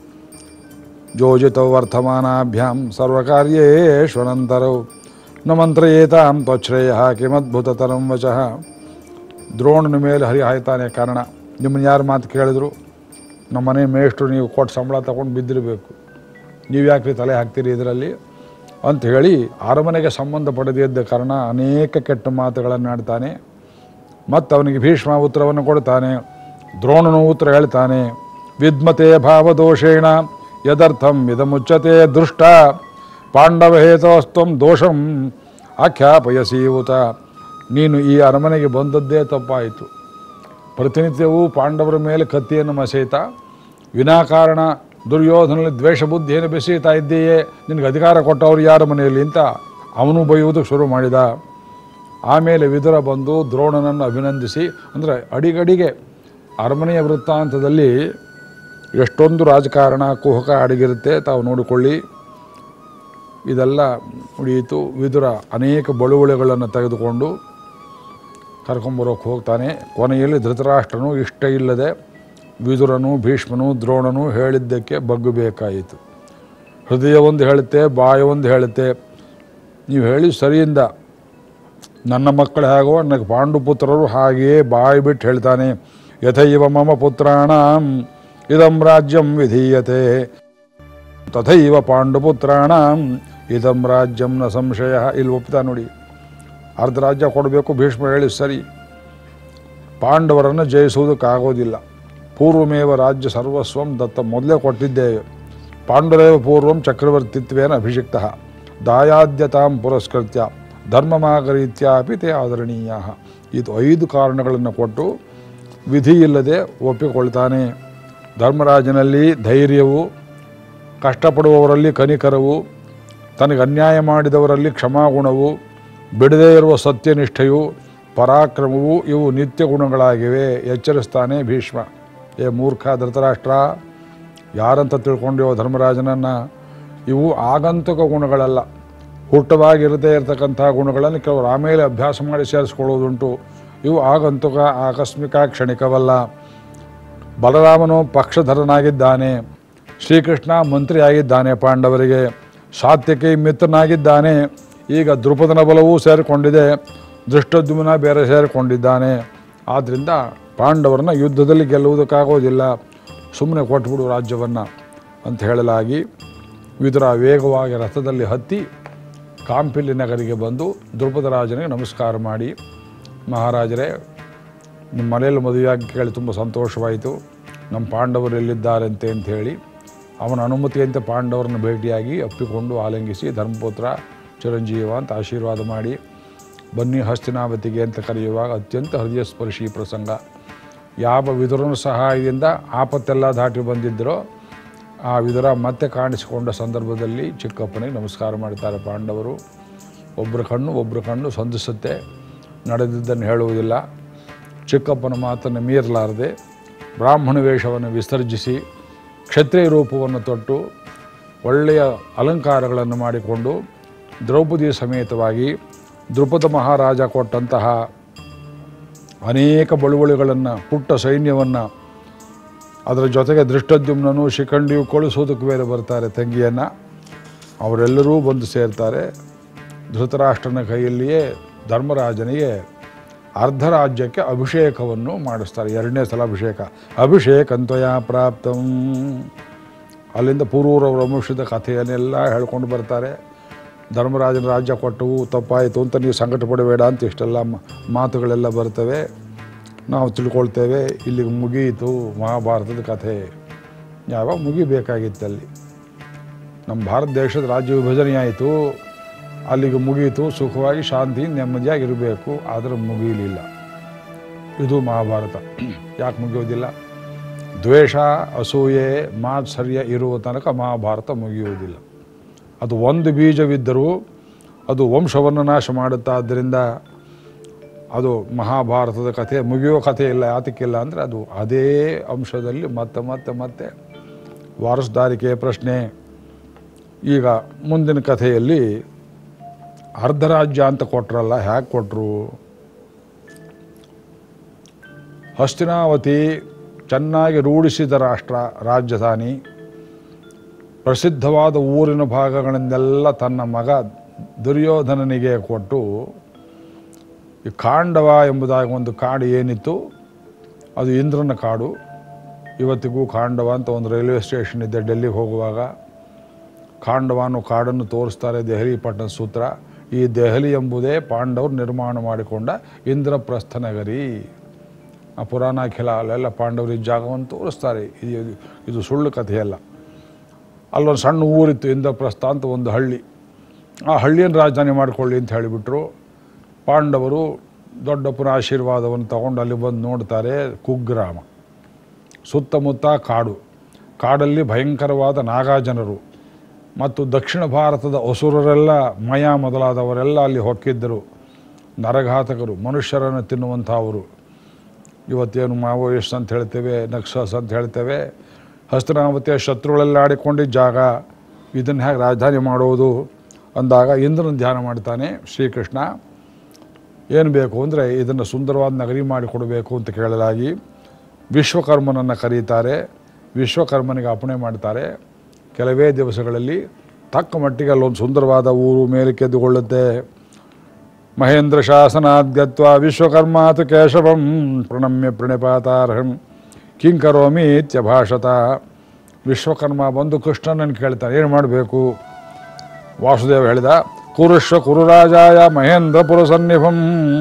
ಯೋಜಿತೌ ವರ್ತಮಾನಾಭ್ಯಾಂ ಸರ್ವಕಾರ್ಯೇಶ್ವನಂತರೌ ನ ಮಂತ್ರಯೇತಾಂ ತ್ವಚ್ಛ್ರೇಯ ಕಿಮದ್ಭುತತರಂ ವಚಃ ದ್ರೋಣನ ಮೇಲೆ ಹರಿ ಹಾಯ್ತಾನೆ ಕಾರಣ ನಿಮ್ಮನ್ನ ಯಾರು ಮಾತು ಕೇಳಿದ್ರು ನಮ್ಮ ಮನೆ ಮೇಷ್ಟ್ರು ನೀವು ಕೊಟ್ಟು ಸಂಬಳ ತಗೊಂಡು ಬಿದ್ದಿರಬೇಕು ನೀವು ಯಾಕ್ರಿ ತಲೆ ಹಾಕ್ತೀರಿ ಇದರಲ್ಲಿ ಅಂತ ಹೇಳಿ ಅರಮನೆಗೆ ಸಂಬಂಧ ಪಡೆದಿದ್ದ ಕಾರಣ ಅನೇಕ ಕೆಟ್ಟ ಮಾತುಗಳನ್ನು ಆಡ್ತಾನೆ ಮತ್ತು ಅವನಿಗೆ ಭೀಷ್ಮ ಉತ್ತರವನ್ನು ಕೊಡ್ತಾನೆ ದ್ರೋಣನು ಉತ್ತರ ಹೇಳ್ತಾನೆ ವಿದ್ಮತೆ ಭಾವದೋಷೇಣ ಯದರ್ಥಂ ಇದಮುಚ್ಚತೆ ದೃಷ್ಟ ಪಾಂಡವಹೇತವಸ್ತ್ವಂ ದೋಷಂ ಆಖ್ಯಾಪಯಸೀವುತ ನೀನು ಈ ಅರಮನೆಗೆ ಬಂದದ್ದೇ ತಪ್ಪಾಯಿತು ಪ್ರತಿನಿತ್ಯವೂ ಪಾಂಡವರ ಮೇಲೆ ಕತ್ತಿಯನ್ನು ಮಸೆಯುತ್ತಾ ವಿನಾಕಾರಣ ದುರ್ಯೋಧನಲ್ಲಿ ದ್ವೇಷ ಬುದ್ಧಿಯನ್ನು ಬೆಸೆಯುತ್ತಾ ಇದ್ದೀಯೇ ನಿನಗೆ ಅಧಿಕಾರ ಕೊಟ್ಟವರು ಯಾರ ಮನೆಯಲ್ಲಿ ಅಂತ ಅವನು ಬೈಯುವುದಕ್ಕೆ ಶುರು ಮಾಡಿದ ಆಮೇಲೆ ವಿದುರ ಬಂದು ದ್ರೋಣನನ್ನು ಅಭಿನಂದಿಸಿ ಅಂದರೆ ಅಡಿಗಡಿಗೆ ಅರಮನೆಯ ವೃತ್ತಾಂತದಲ್ಲಿ ಎಷ್ಟೊಂದು ರಾಜಕಾರಣ ಕುಹಕ ಅಡಗಿರುತ್ತೆ ತಾವು ನೋಡಿಕೊಳ್ಳಿ ಇದೆಲ್ಲ ಉಳಿಯಿತು ವಿದುರ ಅನೇಕ ಬಳುವಳಿಗಳನ್ನು ತೆಗೆದುಕೊಂಡು ಕರ್ಕೊಂಬರೋಕ್ಕೆ ಹೋಗ್ತಾನೆ ಕೊನೆಯಲ್ಲಿ ಧೃತರಾಷ್ಟ್ರನು ಇಷ್ಟ ಇಲ್ಲದೆ ವಿದುರನು ಭೀಷ್ಮನು ದ್ರೋಣನು ಹೇಳಿದ್ದಕ್ಕೆ ಬಗ್ಗಬೇಕಾಯಿತು ಹೃದಯ ಒಂದು ಹೇಳುತ್ತೆ ಬಾಯ ಒಂದು ಹೇಳುತ್ತೆ ನೀವು ಹೇಳಿ ಸರಿಯಿಂದ ನನ್ನ ಮಕ್ಕಳು ಹೇಗೋ ನನಗೆ ಪಾಂಡುಪುತ್ರರು ಹಾಗೆಯೇ ಬಾಯಿ ಬಿಟ್ಟು ಹೇಳ್ತಾನೆ ಯಥೈವ ಮಮ ಪುತ್ರಾಣಂ ಇದಂ ರಾಜ್ಯಂ ವಿಧೀಯತೆ ತಥೈವ ಪಾಂಡುಪುತ್ರಾಣಂ ಇದಂ ರಾಜ್ಯಂ ನ ಸಂಶಯ ಇಲ್ಲಿ ಒಪ್ತಾ ನೋಡಿ ಅರ್ಧ ರಾಜ್ಯ ಕೊಡಬೇಕು ಭೀಷ್ಮ ಹೇಳಿ ಸರಿ ಪಾಂಡವರನ್ನು ಜಯಿಸುವುದಕ್ಕಾಗೋದಿಲ್ಲ ಪೂರ್ವಮೇವ ರಾಜ್ಯ ಸರ್ವಸ್ವಂ ದತ್ತ ಮೊದಲೇ ಕೊಟ್ಟಿದ್ದೇವೆ ಪಾಂಡುರೇವ ಪೂರ್ವಂ ಚಕ್ರವರ್ತಿತ್ವೇನ ಅಭಿಷಿಕ್ತ ದಾಯಾದ್ಯತಾಂ ಪುರಸ್ಕೃತ್ಯ ಧರ್ಮಮಾಗರೀತ್ಯಾಪಿ ತೇ ಆದರಣೀಯ ಇದು ಐದು ಕಾರಣಗಳನ್ನು ಕೊಟ್ಟು ವಿಧಿ ಇಲ್ಲದೆ ಒಪ್ಪಿಕೊಳ್ತಾನೆ ಧರ್ಮರಾಜನಲ್ಲಿ ಧೈರ್ಯವು ಕಷ್ಟಪಡುವವರಲ್ಲಿ ಕನಿಕರವು ತನಗೆ ಅನ್ಯಾಯ ಮಾಡಿದವರಲ್ಲಿ ಕ್ಷಮಾಗುಣವು ಬಿಡದೇ ಇರುವ ಸತ್ಯನಿಷ್ಠೆಯು ಪರಾಕ್ರಮವು ಇವು ನಿತ್ಯ ಗುಣಗಳಾಗಿವೆ ಎಚ್ಚರಿಸ್ತಾನೆ ಭೀಷ್ಮ ಏ ಮೂರ್ಖ ಧೃತರಾಷ್ಟ್ರ ಯಾರಂತ ತಿಳ್ಕೊಂಡ್ಯೋ ಧರ್ಮರಾಜನನ್ನು ಇವು ಆಗಂತುಕ ಗುಣಗಳಲ್ಲ ಹುಟ್ಟವಾಗಿರದೇ ಇರತಕ್ಕಂಥ ಗುಣಗಳನ್ನು ಕೆಲವರು ಆಮೇಲೆ ಅಭ್ಯಾಸ ಮಾಡಿ ಸೇರಿಸ್ಕೊಳ್ಳೋದುಂಟು ಇವು ಆಗಂತುಕ ಆಕಸ್ಮಿಕ ಕ್ಷಣಿಕವಲ್ಲ ಬಲರಾಮನು ಪಕ್ಷಧರನಾಗಿದ್ದಾನೆ ಶ್ರೀಕೃಷ್ಣ ಮಂತ್ರಿಯಾಗಿದ್ದಾನೆ ಪಾಂಡವರಿಗೆ ಸಾತ್ಯಕಿ ಮಿತ್ರನಾಗಿದ್ದಾನೆ ಈಗ ದೃಪದನ ಬಲವೂ ಸೇರಿಕೊಂಡಿದೆ ದೃಷ್ಟದ್ಯುಮ್ನ ಬೇರೆ ಸೇರಿಕೊಂಡಿದ್ದಾನೆ ಆದ್ದರಿಂದ ಪಾಂಡವರನ್ನ ಯುದ್ಧದಲ್ಲಿ ಗೆಲ್ಲುವುದಕ್ಕಾಗೋದಿಲ್ಲ ಸುಮ್ಮನೆ ಕೊಟ್ಬಿಡು ರಾಜ್ಯವನ್ನು ಅಂತ ಹೇಳಲಾಗಿ ವಿದುರ ವೇಗವಾಗಿ ರಥದಲ್ಲಿ ಹತ್ತಿ ಕಾಂಪಿಲಿ ನಗರಿಗೆ ಬಂದು ದ್ರುಪದ ರಾಜನಿಗೆ ನಮಸ್ಕಾರ ಮಾಡಿ ಮಹಾರಾಜರೇ ನಿಮ್ಮ ಮನೆಯಲ್ಲಿ ಮದುವೆಯಾಗಿ ಕೇಳಿ ತುಂಬ ಸಂತೋಷವಾಯಿತು ನಮ್ಮ ಪಾಂಡವರು ಎಲ್ಲಿದ್ದಾರಂತೆ ಅಂತ ಹೇಳಿ ಅವನ ಅನುಮತಿಯಂತೆ ಪಾಂಡವರನ್ನು ಭೇಟಿಯಾಗಿ ಅಪ್ಪಿಕೊಂಡು ಆಲಿಂಗಿಸಿ ಧರ್ಮಪುತ್ರ ಚಿರಂಜೀವ ಅಂತ ಆಶೀರ್ವಾದ ಮಾಡಿ ಬನ್ನಿ ಹಸ್ತಿನಾವತಿಗೆ ಅಂತ ಕರೆಯುವಾಗ ಅತ್ಯಂತ ಹೃದಯ ಸ್ಪರ್ಶಿ ಪ್ರಸಂಗ ಯಾವ ವಿದುರನ ಸಹಾಯದಿಂದ ಆಪತ್ತೆಲ್ಲ ದಾಟಿ ಬಂದಿದ್ದರೋ ಆ ವಿದುರ ಮತ್ತೆ ಕಾಣಿಸಿಕೊಂಡ ಸಂದರ್ಭದಲ್ಲಿ ಚಿಕ್ಕಪ್ಪನಿಗೆ ನಮಸ್ಕಾರ ಮಾಡ್ತಾರೆ ಪಾಂಡವರು ಒಬ್ಬರ ಕಣ್ಣು ಒಬ್ಬರ ಕಣ್ಣು ಸಂಧಿಸುತ್ತೆ ನಡೆದಿದ್ದನ್ನು ಹೇಳುವುದಿಲ್ಲ ಚಿಕ್ಕಪ್ಪನ ಮಾತನ್ನು ಮೀರಲಾರದೆ ಬ್ರಾಹ್ಮಣ ವೇಷವನ್ನು ವಿಸರ್ಜಿಸಿ ಕ್ಷತ್ರಿಯ ರೂಪವನ್ನು ತೊಟ್ಟು ಒಳ್ಳೆಯ ಅಲಂಕಾರಗಳನ್ನು ಮಾಡಿಕೊಂಡು ದ್ರೌಪದಿ ಸಮೇತವಾಗಿ ದೃಪದ ಮಹಾರಾಜ ಕೊಟ್ಟಂತಹ ಅನೇಕ ಬಳುವಳಿಗಳನ್ನು ಪುಟ್ಟ ಸೈನ್ಯವನ್ನು ಅದರ ಜೊತೆಗೆ ದೃಷ್ಟದ್ಯುಮ್ನನು ಶಿಖಂಡಿಯು ಕಳಿಸೋದಕ್ಕೆ ಬೇರೆ ಬರ್ತಾರೆ ತಂಗಿಯನ್ನು ಅವರೆಲ್ಲರೂ ಬಂದು ಸೇರ್ತಾರೆ ಧೃತರಾಷ್ಟ್ರನ ಕೈಯಲ್ಲಿಯೇ ಧರ್ಮರಾಜನಿಗೆ ಅರ್ಧ ರಾಜ್ಯಕ್ಕೆ ಅಭಿಷೇಕವನ್ನು ಮಾಡಿಸ್ತಾರೆ ಎರಡನೇ ಸಲ ಅಭಿಷೇಕ ಅಭಿಷೇಕಂತಯ ಪ್ರಾಪ್ತಂ ಅಲ್ಲಿಂದ ಪೂರ್ವರವರ ವಂಶದ ಕಥೆಯನ್ನೆಲ್ಲ ಹೇಳ್ಕೊಂಡು ಬರ್ತಾರೆ ಧರ್ಮರಾಜನ ರಾಜ್ಯ ಕೊಟ್ಟವು ತಪ್ಪಾಯಿತು ಅಂತ ನೀವು ಸಂಕಟ ಪಡಬೇಡ ಅಂತ ಇಷ್ಟೆಲ್ಲ ಮ- ಮಾತುಗಳೆಲ್ಲ ಬರ್ತವೆ ನಾವು ತಿಳ್ಕೊಳ್ತೇವೆ ಇಲ್ಲಿಗೆ ಮುಗಿಯಿತು ಮಹಾಭಾರತದ ಕಥೆ ಯಾವಾಗ ಮುಗಿಬೇಕಾಗಿತ್ತಲ್ಲಿ ನಮ್ಮ ಭಾರತ ದೇಶದ ರಾಜ್ಯ ವಿಭಜನೆ ಆಯಿತು ಅಲ್ಲಿಗೆ ಮುಗಿಯಿತು ಸುಖವಾಗಿ ಶಾಂತಿ ನೆಮ್ಮದಿಯಾಗಿರಬೇಕು ಆದರೆ ಮುಗಿಯಲಿಲ್ಲ ಇದು ಮಹಾಭಾರತ ಯಾಕೆ ಮುಗಿಯೋದಿಲ್ಲ ದ್ವೇಷ ಅಸೂಯೆ ಮಾತ್ಸರ್ಯ ಇರುವ ತನಕ ಮಹಾಭಾರತ ಮುಗಿಯುವುದಿಲ್ಲ ಅದು ಒಂದು ಬೀಜವಿದ್ದರೂ ಅದು ವಂಶವನ್ನು ನಾಶ ಮಾಡುತ್ತಾದ್ದರಿಂದ ಅದು ಮಹಾಭಾರತದ ಕಥೆ ಮುಗಿಯೋ ಕಥೆ ಇಲ್ಲ ಯಾತಕ್ಕಿಲ್ಲ ಅಂದರೆ ಅದು ಅದೇ ಅಂಶದಲ್ಲಿ ಮತ್ತೆ ಮತ್ತೆ ಮತ್ತೆ ವಾರಸುದಾರಿಕೆಯ ಪ್ರಶ್ನೆ ಈಗ ಮುಂದಿನ ಕಥೆಯಲ್ಲಿ ಅರ್ಧ ರಾಜ್ಯ ಅಂತ ಕೊಟ್ರಲ್ಲ ಹ್ಯಾಕೆ ಕೊಟ್ಟರು ಹಸ್ತಿನಾವತಿ ಚೆನ್ನಾಗಿ ರೂಢಿಸಿದ ರಾಷ್ಟ್ರ ರಾಜಧಾನಿ ಪ್ರಸಿದ್ಧವಾದ ಊರಿನ ಭಾಗಗಳನ್ನೆಲ್ಲ ತನ್ನ ಮಗ ದುರ್ಯೋಧನನಿಗೆ ಕೊಟ್ಟು ಈ ಕಾಂಡವ ಎಂಬುದಾಗಿ ಒಂದು ಕಾಡು ಏನಿತ್ತು ಅದು ಇಂದ್ರನ ಕಾಡು ಇವತ್ತಿಗೂ ಕಾಂಡವ ಅಂತ ಒಂದು ರೈಲ್ವೆ ಸ್ಟೇಷನ್ ಇದೆ ಡೆಲ್ಲಿಗೆ ಹೋಗುವಾಗ ಕಾಂಡವ ಅನ್ನೋ ಕಾಡನ್ನು ತೋರಿಸ್ತಾರೆ ದೆಹಲಿ ಪಟ್ಟಣ ಸೂತ್ರ ಈ ದೆಹಲಿ ಎಂಬುದೇ ಪಾಂಡವರು ನಿರ್ಮಾಣ ಮಾಡಿಕೊಂಡ ಇಂದ್ರಪ್ರಸ್ಥ ನಗರಿ ಆ ಪುರಾಣ ಖಿಲ ಅಲ್ಲೆಲ್ಲ ಪಾಂಡವರು ಈ ಜಾಗವನ್ನು ತೋರಿಸ್ತಾರೆ ಇದು ಇದು ಸುಳ್ಳು ಕಥೆಯಲ್ಲ ಅಲ್ಲೊಂದು ಸಣ್ಣ ಊರಿತ್ತು ಇಂದ್ರಪ್ರಸ್ಥ ಅಂತ ಒಂದು ಹಳ್ಳಿ ಆ ಹಳ್ಳಿಯನ್ನು ರಾಜಧಾನಿ ಮಾಡಿಕೊಳ್ಳಿ ಅಂತ ಹೇಳಿಬಿಟ್ರು ಪಾಂಡವರು ದೊಡ್ಡಪ್ಪನ ಆಶೀರ್ವಾದವನ್ನು ತಗೊಂಡು ಅಲ್ಲಿ ಬಂದು ನೋಡ್ತಾರೆ ಕುಗ್ರಾಮ ಸುತ್ತಮುತ್ತ ಕಾಡು ಕಾಡಲ್ಲಿ ಭಯಂಕರವಾದ ನಾಗಾಜನರು ಮತ್ತು ದಕ್ಷಿಣ ಭಾರತದ ಅಸುರರೆಲ್ಲ ಮಯ ಮೊದಲಾದವರೆಲ್ಲ ಅಲ್ಲಿ ಹೊಕ್ಕಿದ್ದರು ನರಘಾತಕರು ಮನುಷ್ಯರನ್ನು ತಿನ್ನುವಂಥವರು ಇವತ್ತೇನು ಮಾವೋಯಿಸ್ಟ್ ಅಂತ ಹೇಳ್ತೇವೆ ನಕ್ಸಸ್ ಅಂತ ಹೇಳ್ತೇವೆ ಹಸ್ತನಾವತಿಯ ಶತ್ರುಗಳೆಲ್ಲ ಆಡಿಕೊಂಡಿದ್ದ ಜಾಗ ಇದನ್ನು ಹೇಗೆ ರಾಜಧಾನಿ ಮಾಡುವುದು ಅಂದಾಗ ಇಂದ್ರನ ಧ್ಯಾನ ಮಾಡ್ತಾನೆ ಶ್ರೀಕೃಷ್ಣ ಏನು ಬೇಕು ಅಂದರೆ ಇದನ್ನು ಸುಂದರವಾದ ನಗರಿ ಮಾಡಿಕೊಡಬೇಕು ಅಂತ ಕೇಳಲಾಗಿ ವಿಶ್ವಕರ್ಮನನ್ನು ಕರೀತಾರೆ ವಿಶ್ವಕರ್ಮನಿಗೆ ಅಪ್ಪಣೆ ಮಾಡ್ತಾರೆ ಕೆಲವೇ ದಿವಸಗಳಲ್ಲಿ ತಕ್ಕ ಮಟ್ಟಿಗೆ ಅಲ್ಲೊಂದು ಸುಂದರವಾದ ಊರು ಮೇಲಕ್ಕೆದ್ದುಕೊಳ್ಳುತ್ತೆ ಮಹೇಂದ್ರ ಶಾಸನಾದ್ಗತ್ವ ವಿಶ್ವಕರ್ಮಾತು ಕೇಶವಂ ಪ್ರಣಮ್ಯ ಪ್ರಣಿಪಾತಾರ್ಹಂ ಕಿಂ ಕರೋಮಿ ಇತ್ಯಭಾಷತ ವಿಶ್ವಕರ್ಮ ಬಂದು ಕೃಷ್ಣನನ್ನು ಕೇಳ್ತಾನೆ ಏನು ಮಾಡಬೇಕು ವಾಸುದೇವ ಹೇಳಿದ ಕುರುಶ್ವ ಕುರುರಾಜಾಯ ಮಹೇಂದ್ರಪುರ ಸನ್ನಿಭಂ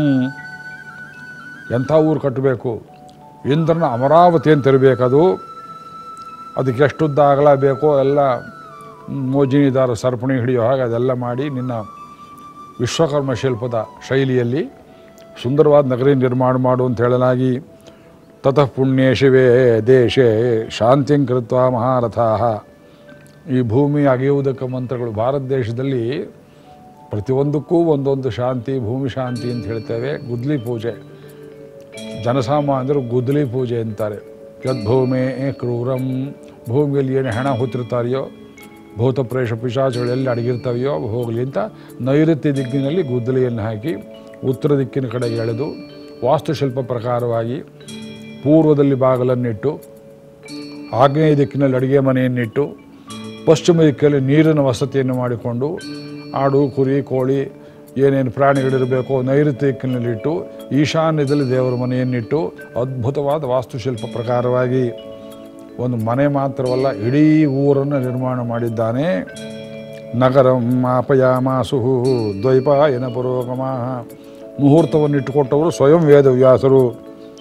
ಎಂಥ ಊರು ಕಟ್ಟಬೇಕು ಇಂದ್ರನ ಅಮರಾವತಿ ಅಂತ ಇರಬೇಕದು ಅದಕ್ಕೆ ಎಷ್ಟು ಉದ್ದ ಅಗಲ ಬೇಕೋ ಎಲ್ಲ ಮೋಜಿನಿದಾರ ಸರಪಣಿ ಹಿಡಿಯೋ ಹಾಗೆ ಅದೆಲ್ಲ ಮಾಡಿ ನಿನ್ನ ವಿಶ್ವಕರ್ಮ ಶಿಲ್ಪದ ಶೈಲಿಯಲ್ಲಿ ಸುಂದರವಾದ ನಗರಿ ನಿರ್ಮಾಣ ಮಾಡು ಅಂತ ಹೇಳಲಾಗಿ ತತಃ ಪುಣ್ಯೇ ಶಿವೇ ದೇಶೇ ಶಾಂತಿಂ ಕೃತ್ವ ಮಹಾರಥಾ ಈ ಭೂಮಿ ಅಗೆಯುವುದಕ್ಕೆ ಮಂತ್ರಗಳು ಭಾರತ ದೇಶದಲ್ಲಿ ಪ್ರತಿಯೊಂದಕ್ಕೂ ಒಂದೊಂದು ಶಾಂತಿ ಭೂಮಿ ಶಾಂತಿ ಅಂತ ಹೇಳ್ತೇವೆ ಗುದ್ಲಿ ಪೂಜೆ ಜನಸಾಮಾನ್ಯರು ಗುದ್ದಲಿ ಪೂಜೆ ಅಂತಾರೆ ಯದ್ಭೂಮೆ ಕ್ರೂರಂ ಭೂಮಿಯಲ್ಲಿ ಏನು ಹೆಣ ಹೊತ್ತಿರ್ತಾರೆಯೋ ಭೂತ ಪ್ರೇಷ ಪಿಶಾಚಗಳೆಲ್ಲ ಅಡಗಿರ್ತವೆಯೋ ಅವು ಹೋಗಲಿ ಅಂತ ನೈಋತ್ಯ ದಿಕ್ಕಿನಲ್ಲಿ ಗುದ್ದಲಿಯನ್ನು ಹಾಕಿ ಉತ್ತರ ದಿಕ್ಕಿನ ಕಡೆಗೆ ಎಳೆದು ವಾಸ್ತುಶಿಲ್ಪ ಪ್ರಕಾರವಾಗಿ ಪೂರ್ವದಲ್ಲಿ ಬಾಗಲನ್ನಿಟ್ಟು ಆಗ್ನೇಯ ದಿಕ್ಕಿನಲ್ಲಿ ಅಡುಗೆ ಮನೆಯನ್ನಿಟ್ಟು ಪಶ್ಚಿಮ ದಿಕ್ಕಲ್ಲಿ ನೀರಿನ ವಸತಿಯನ್ನು ಮಾಡಿಕೊಂಡು ಆಡು ಕುರಿ ಕೋಳಿ ಏನೇನು ಪ್ರಾಣಿಗಳಿರಬೇಕೋ ನೈಋತ್ಯ ದಿಕ್ಕಿನಲ್ಲಿಟ್ಟು ಈಶಾನ್ಯದಲ್ಲಿ ದೇವರ ಮನೆಯನ್ನಿಟ್ಟು ಅದ್ಭುತವಾದ ವಾಸ್ತುಶಿಲ್ಪ ಪ್ರಕಾರವಾಗಿ ಒಂದು ಮನೆ ಮಾತ್ರವಲ್ಲ ಇಡೀ ಊರನ್ನು ನಿರ್ಮಾಣ ಮಾಡಿದ್ದಾನೆ ನಗರಂ ಮಾಪಯಾಮಾಸು ದ್ವೈಪಾಯನ ಪುರೋಗಮ ಮುಹೂರ್ತವನ್ನು ಇಟ್ಟುಕೊಟ್ಟವರು ಸ್ವಯಂ ವೇದವ್ಯಾಸರು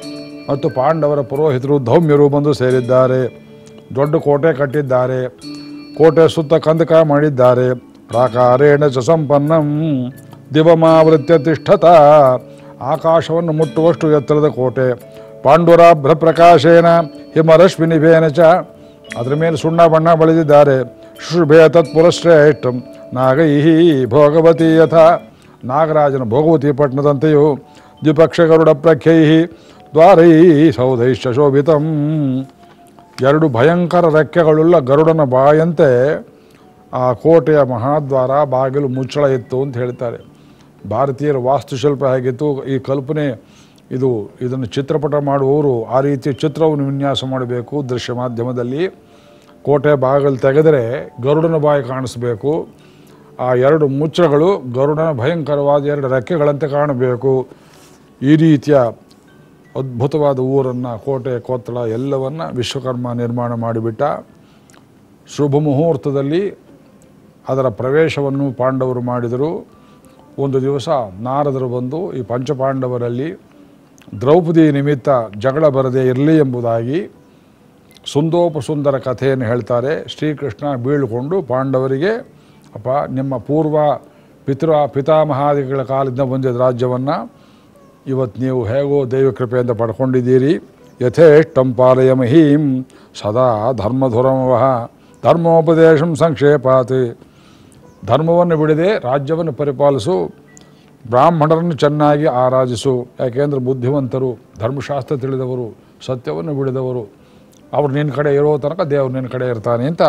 ಮತ್ತು ಪಾಂಡವರ ಪುರೋಹಿತರು ಧೌಮ್ಯರು ಬಂದು ಸೇರಿದ್ದಾರೆ ದೊಡ್ಡ ಕೋಟೆ ಕಟ್ಟಿದ್ದಾರೆ ಕೋಟೆ ಸುತ್ತ ಕಂದಕ ಮಾಡಿದ್ದಾರೆ ಪ್ರಾಕಾರೇಣ ಚ ಸಂಪನ್ನಂ ದಿವಮಾವೃತ್ಯ ತಿಷ್ಠತ ಆಕಾಶವನ್ನು ಮುಟ್ಟುವಷ್ಟು ಎತ್ತರದ ಕೋಟೆ ಪಾಂಡುರಾಭ್ರ ಪ್ರಕಾಶೇನ ಹಿಮರಶ್ಮಿನಿಭೇನ ಚ ಅದರ ಮೇಲೆ ಸುಣ್ಣ ಬಣ್ಣ ಬಳಿದಿದ್ದಾರೆ ಶುಭೆ ತತ್ಪುರಶ್ರೇಷ್ಠಂ ನಾಗೈ ಭೋಗವತಿ ಯಥ ನಾಗರಾಜನ ಭೋಗವತಿ ಪಟ್ಟಣದಂತೆಯೂ ದ್ವಿಪಕ್ಷ ಗರುಡ ಪ್ರಖ್ಯೈ ದ್ವಾರೈ ಸೌಧೈಶ್ಚ ಶೋಭಿತಂ ಎರಡು ಭಯಂಕರ ರೆಕ್ಕೆಗಳುಳ್ಳ ಗರುಡನ ಬಾಯಂತೆ ಆ ಕೋಟೆಯ ಮಹಾದ್ವಾರ ಬಾಗಿಲು ಮುಚ್ಚಳ ಇತ್ತು ಅಂತ ಹೇಳ್ತಾರೆ ಭಾರತೀಯರ ವಾಸ್ತುಶಿಲ್ಪ ಹೇಗಿತ್ತು ಈ ಕಲ್ಪನೆ ಇದು ಇದನ್ನು ಚಿತ್ರಪಟ ಮಾಡುವವರು ಆ ರೀತಿ ಚಿತ್ರವನ್ನು ವಿನ್ಯಾಸ ಮಾಡಬೇಕು ದೃಶ್ಯ ಮಾಧ್ಯಮದಲ್ಲಿ ಕೋಟೆ ಬಾಗಿಲು ತೆಗೆದರೆ ಗರುಡನ ಬಾಯಿ ಕಾಣಿಸ್ಬೇಕು ಆ ಎರಡು ಮುಚ್ಚಳಗಳು ಗರುಡನ ಭಯಂಕರವಾದ ಎರಡು ರೆಕ್ಕೆಗಳಂತೆ ಕಾಣಬೇಕು ಈ ರೀತಿಯ ಅದ್ಭುತವಾದ ಊರನ್ನು ಕೋಟೆ ಕೊತ್ತಳ ಎಲ್ಲವನ್ನು ವಿಶ್ವಕರ್ಮ ನಿರ್ಮಾಣ ಮಾಡಿಬಿಟ್ಟ ಶುಭ ಮುಹೂರ್ತದಲ್ಲಿ ಅದರ ಪ್ರವೇಶವನ್ನು ಪಾಂಡವರು ಮಾಡಿದರು ಒಂದು ದಿವಸ ನಾರದರು ಬಂದು ಈ ಪಂಚಪಾಂಡವರಲ್ಲಿ ದ್ರೌಪದಿ ನಿಮಿತ್ತ ಜಗಳ ಬರದೇ ಇರಲಿ ಎಂಬುದಾಗಿ ಸುಂದೋಪಸುಂದರ ಕಥೆಯನ್ನು ಹೇಳ್ತಾರೆ ಶ್ರೀಕೃಷ್ಣ ಬೀಳ್ಕೊಂಡು ಪಾಂಡವರಿಗೆ ಅಪ್ಪ ನಿಮ್ಮ ಪೂರ್ವ ಪಿತೃ ಪಿತಾಮಹಾದಿಗಳ ಕಾಲದಿಂದ ಬಂದಿದ್ದ ರಾಜ್ಯವನ್ನು ಇವತ್ತು ನೀವು ಹೇಗೋ ದೈವ ಕೃಪೆಯಿಂದ ಪಡ್ಕೊಂಡಿದ್ದೀರಿ ಯಥೇಷ್ಟಂ ಪಾಲಯ ಮಹೀಂ ಸದಾ ಧರ್ಮಧುರಮವಹ ಧರ್ಮೋಪದೇಶಂ ಸಂಕ್ಷೇಪಾತ್ ಧರ್ಮವನ್ನು ಬಿಡದೆ ರಾಜ್ಯವನ್ನು ಪರಿಪಾಲಿಸು ಬ್ರಾಹ್ಮಣರನ್ನು ಚೆನ್ನಾಗಿ ಆರಾಧಿಸು ಯಾಕೆಂದರೆ ಬುದ್ಧಿವಂತರು ಧರ್ಮಶಾಸ್ತ್ರ ತಿಳಿದವರು ಸತ್ಯವನ್ನು ಬಿಡಿದವರು ಅವ್ರು ನಿನ್ನ ಕಡೆ ಇರೋ ತನಕ ದೇವರು ನಿನ್ನ ಕಡೆ ಇರ್ತಾನೆ ಅಂತ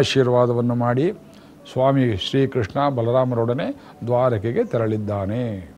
ಆಶೀರ್ವಾದವನ್ನು ಮಾಡಿ ಸ್ವಾಮಿ ಶ್ರೀಕೃಷ್ಣ ಬಲರಾಮರೊಡನೆ ದ್ವಾರಕೆಗೆ ತೆರಳಿದ್ದಾನೆ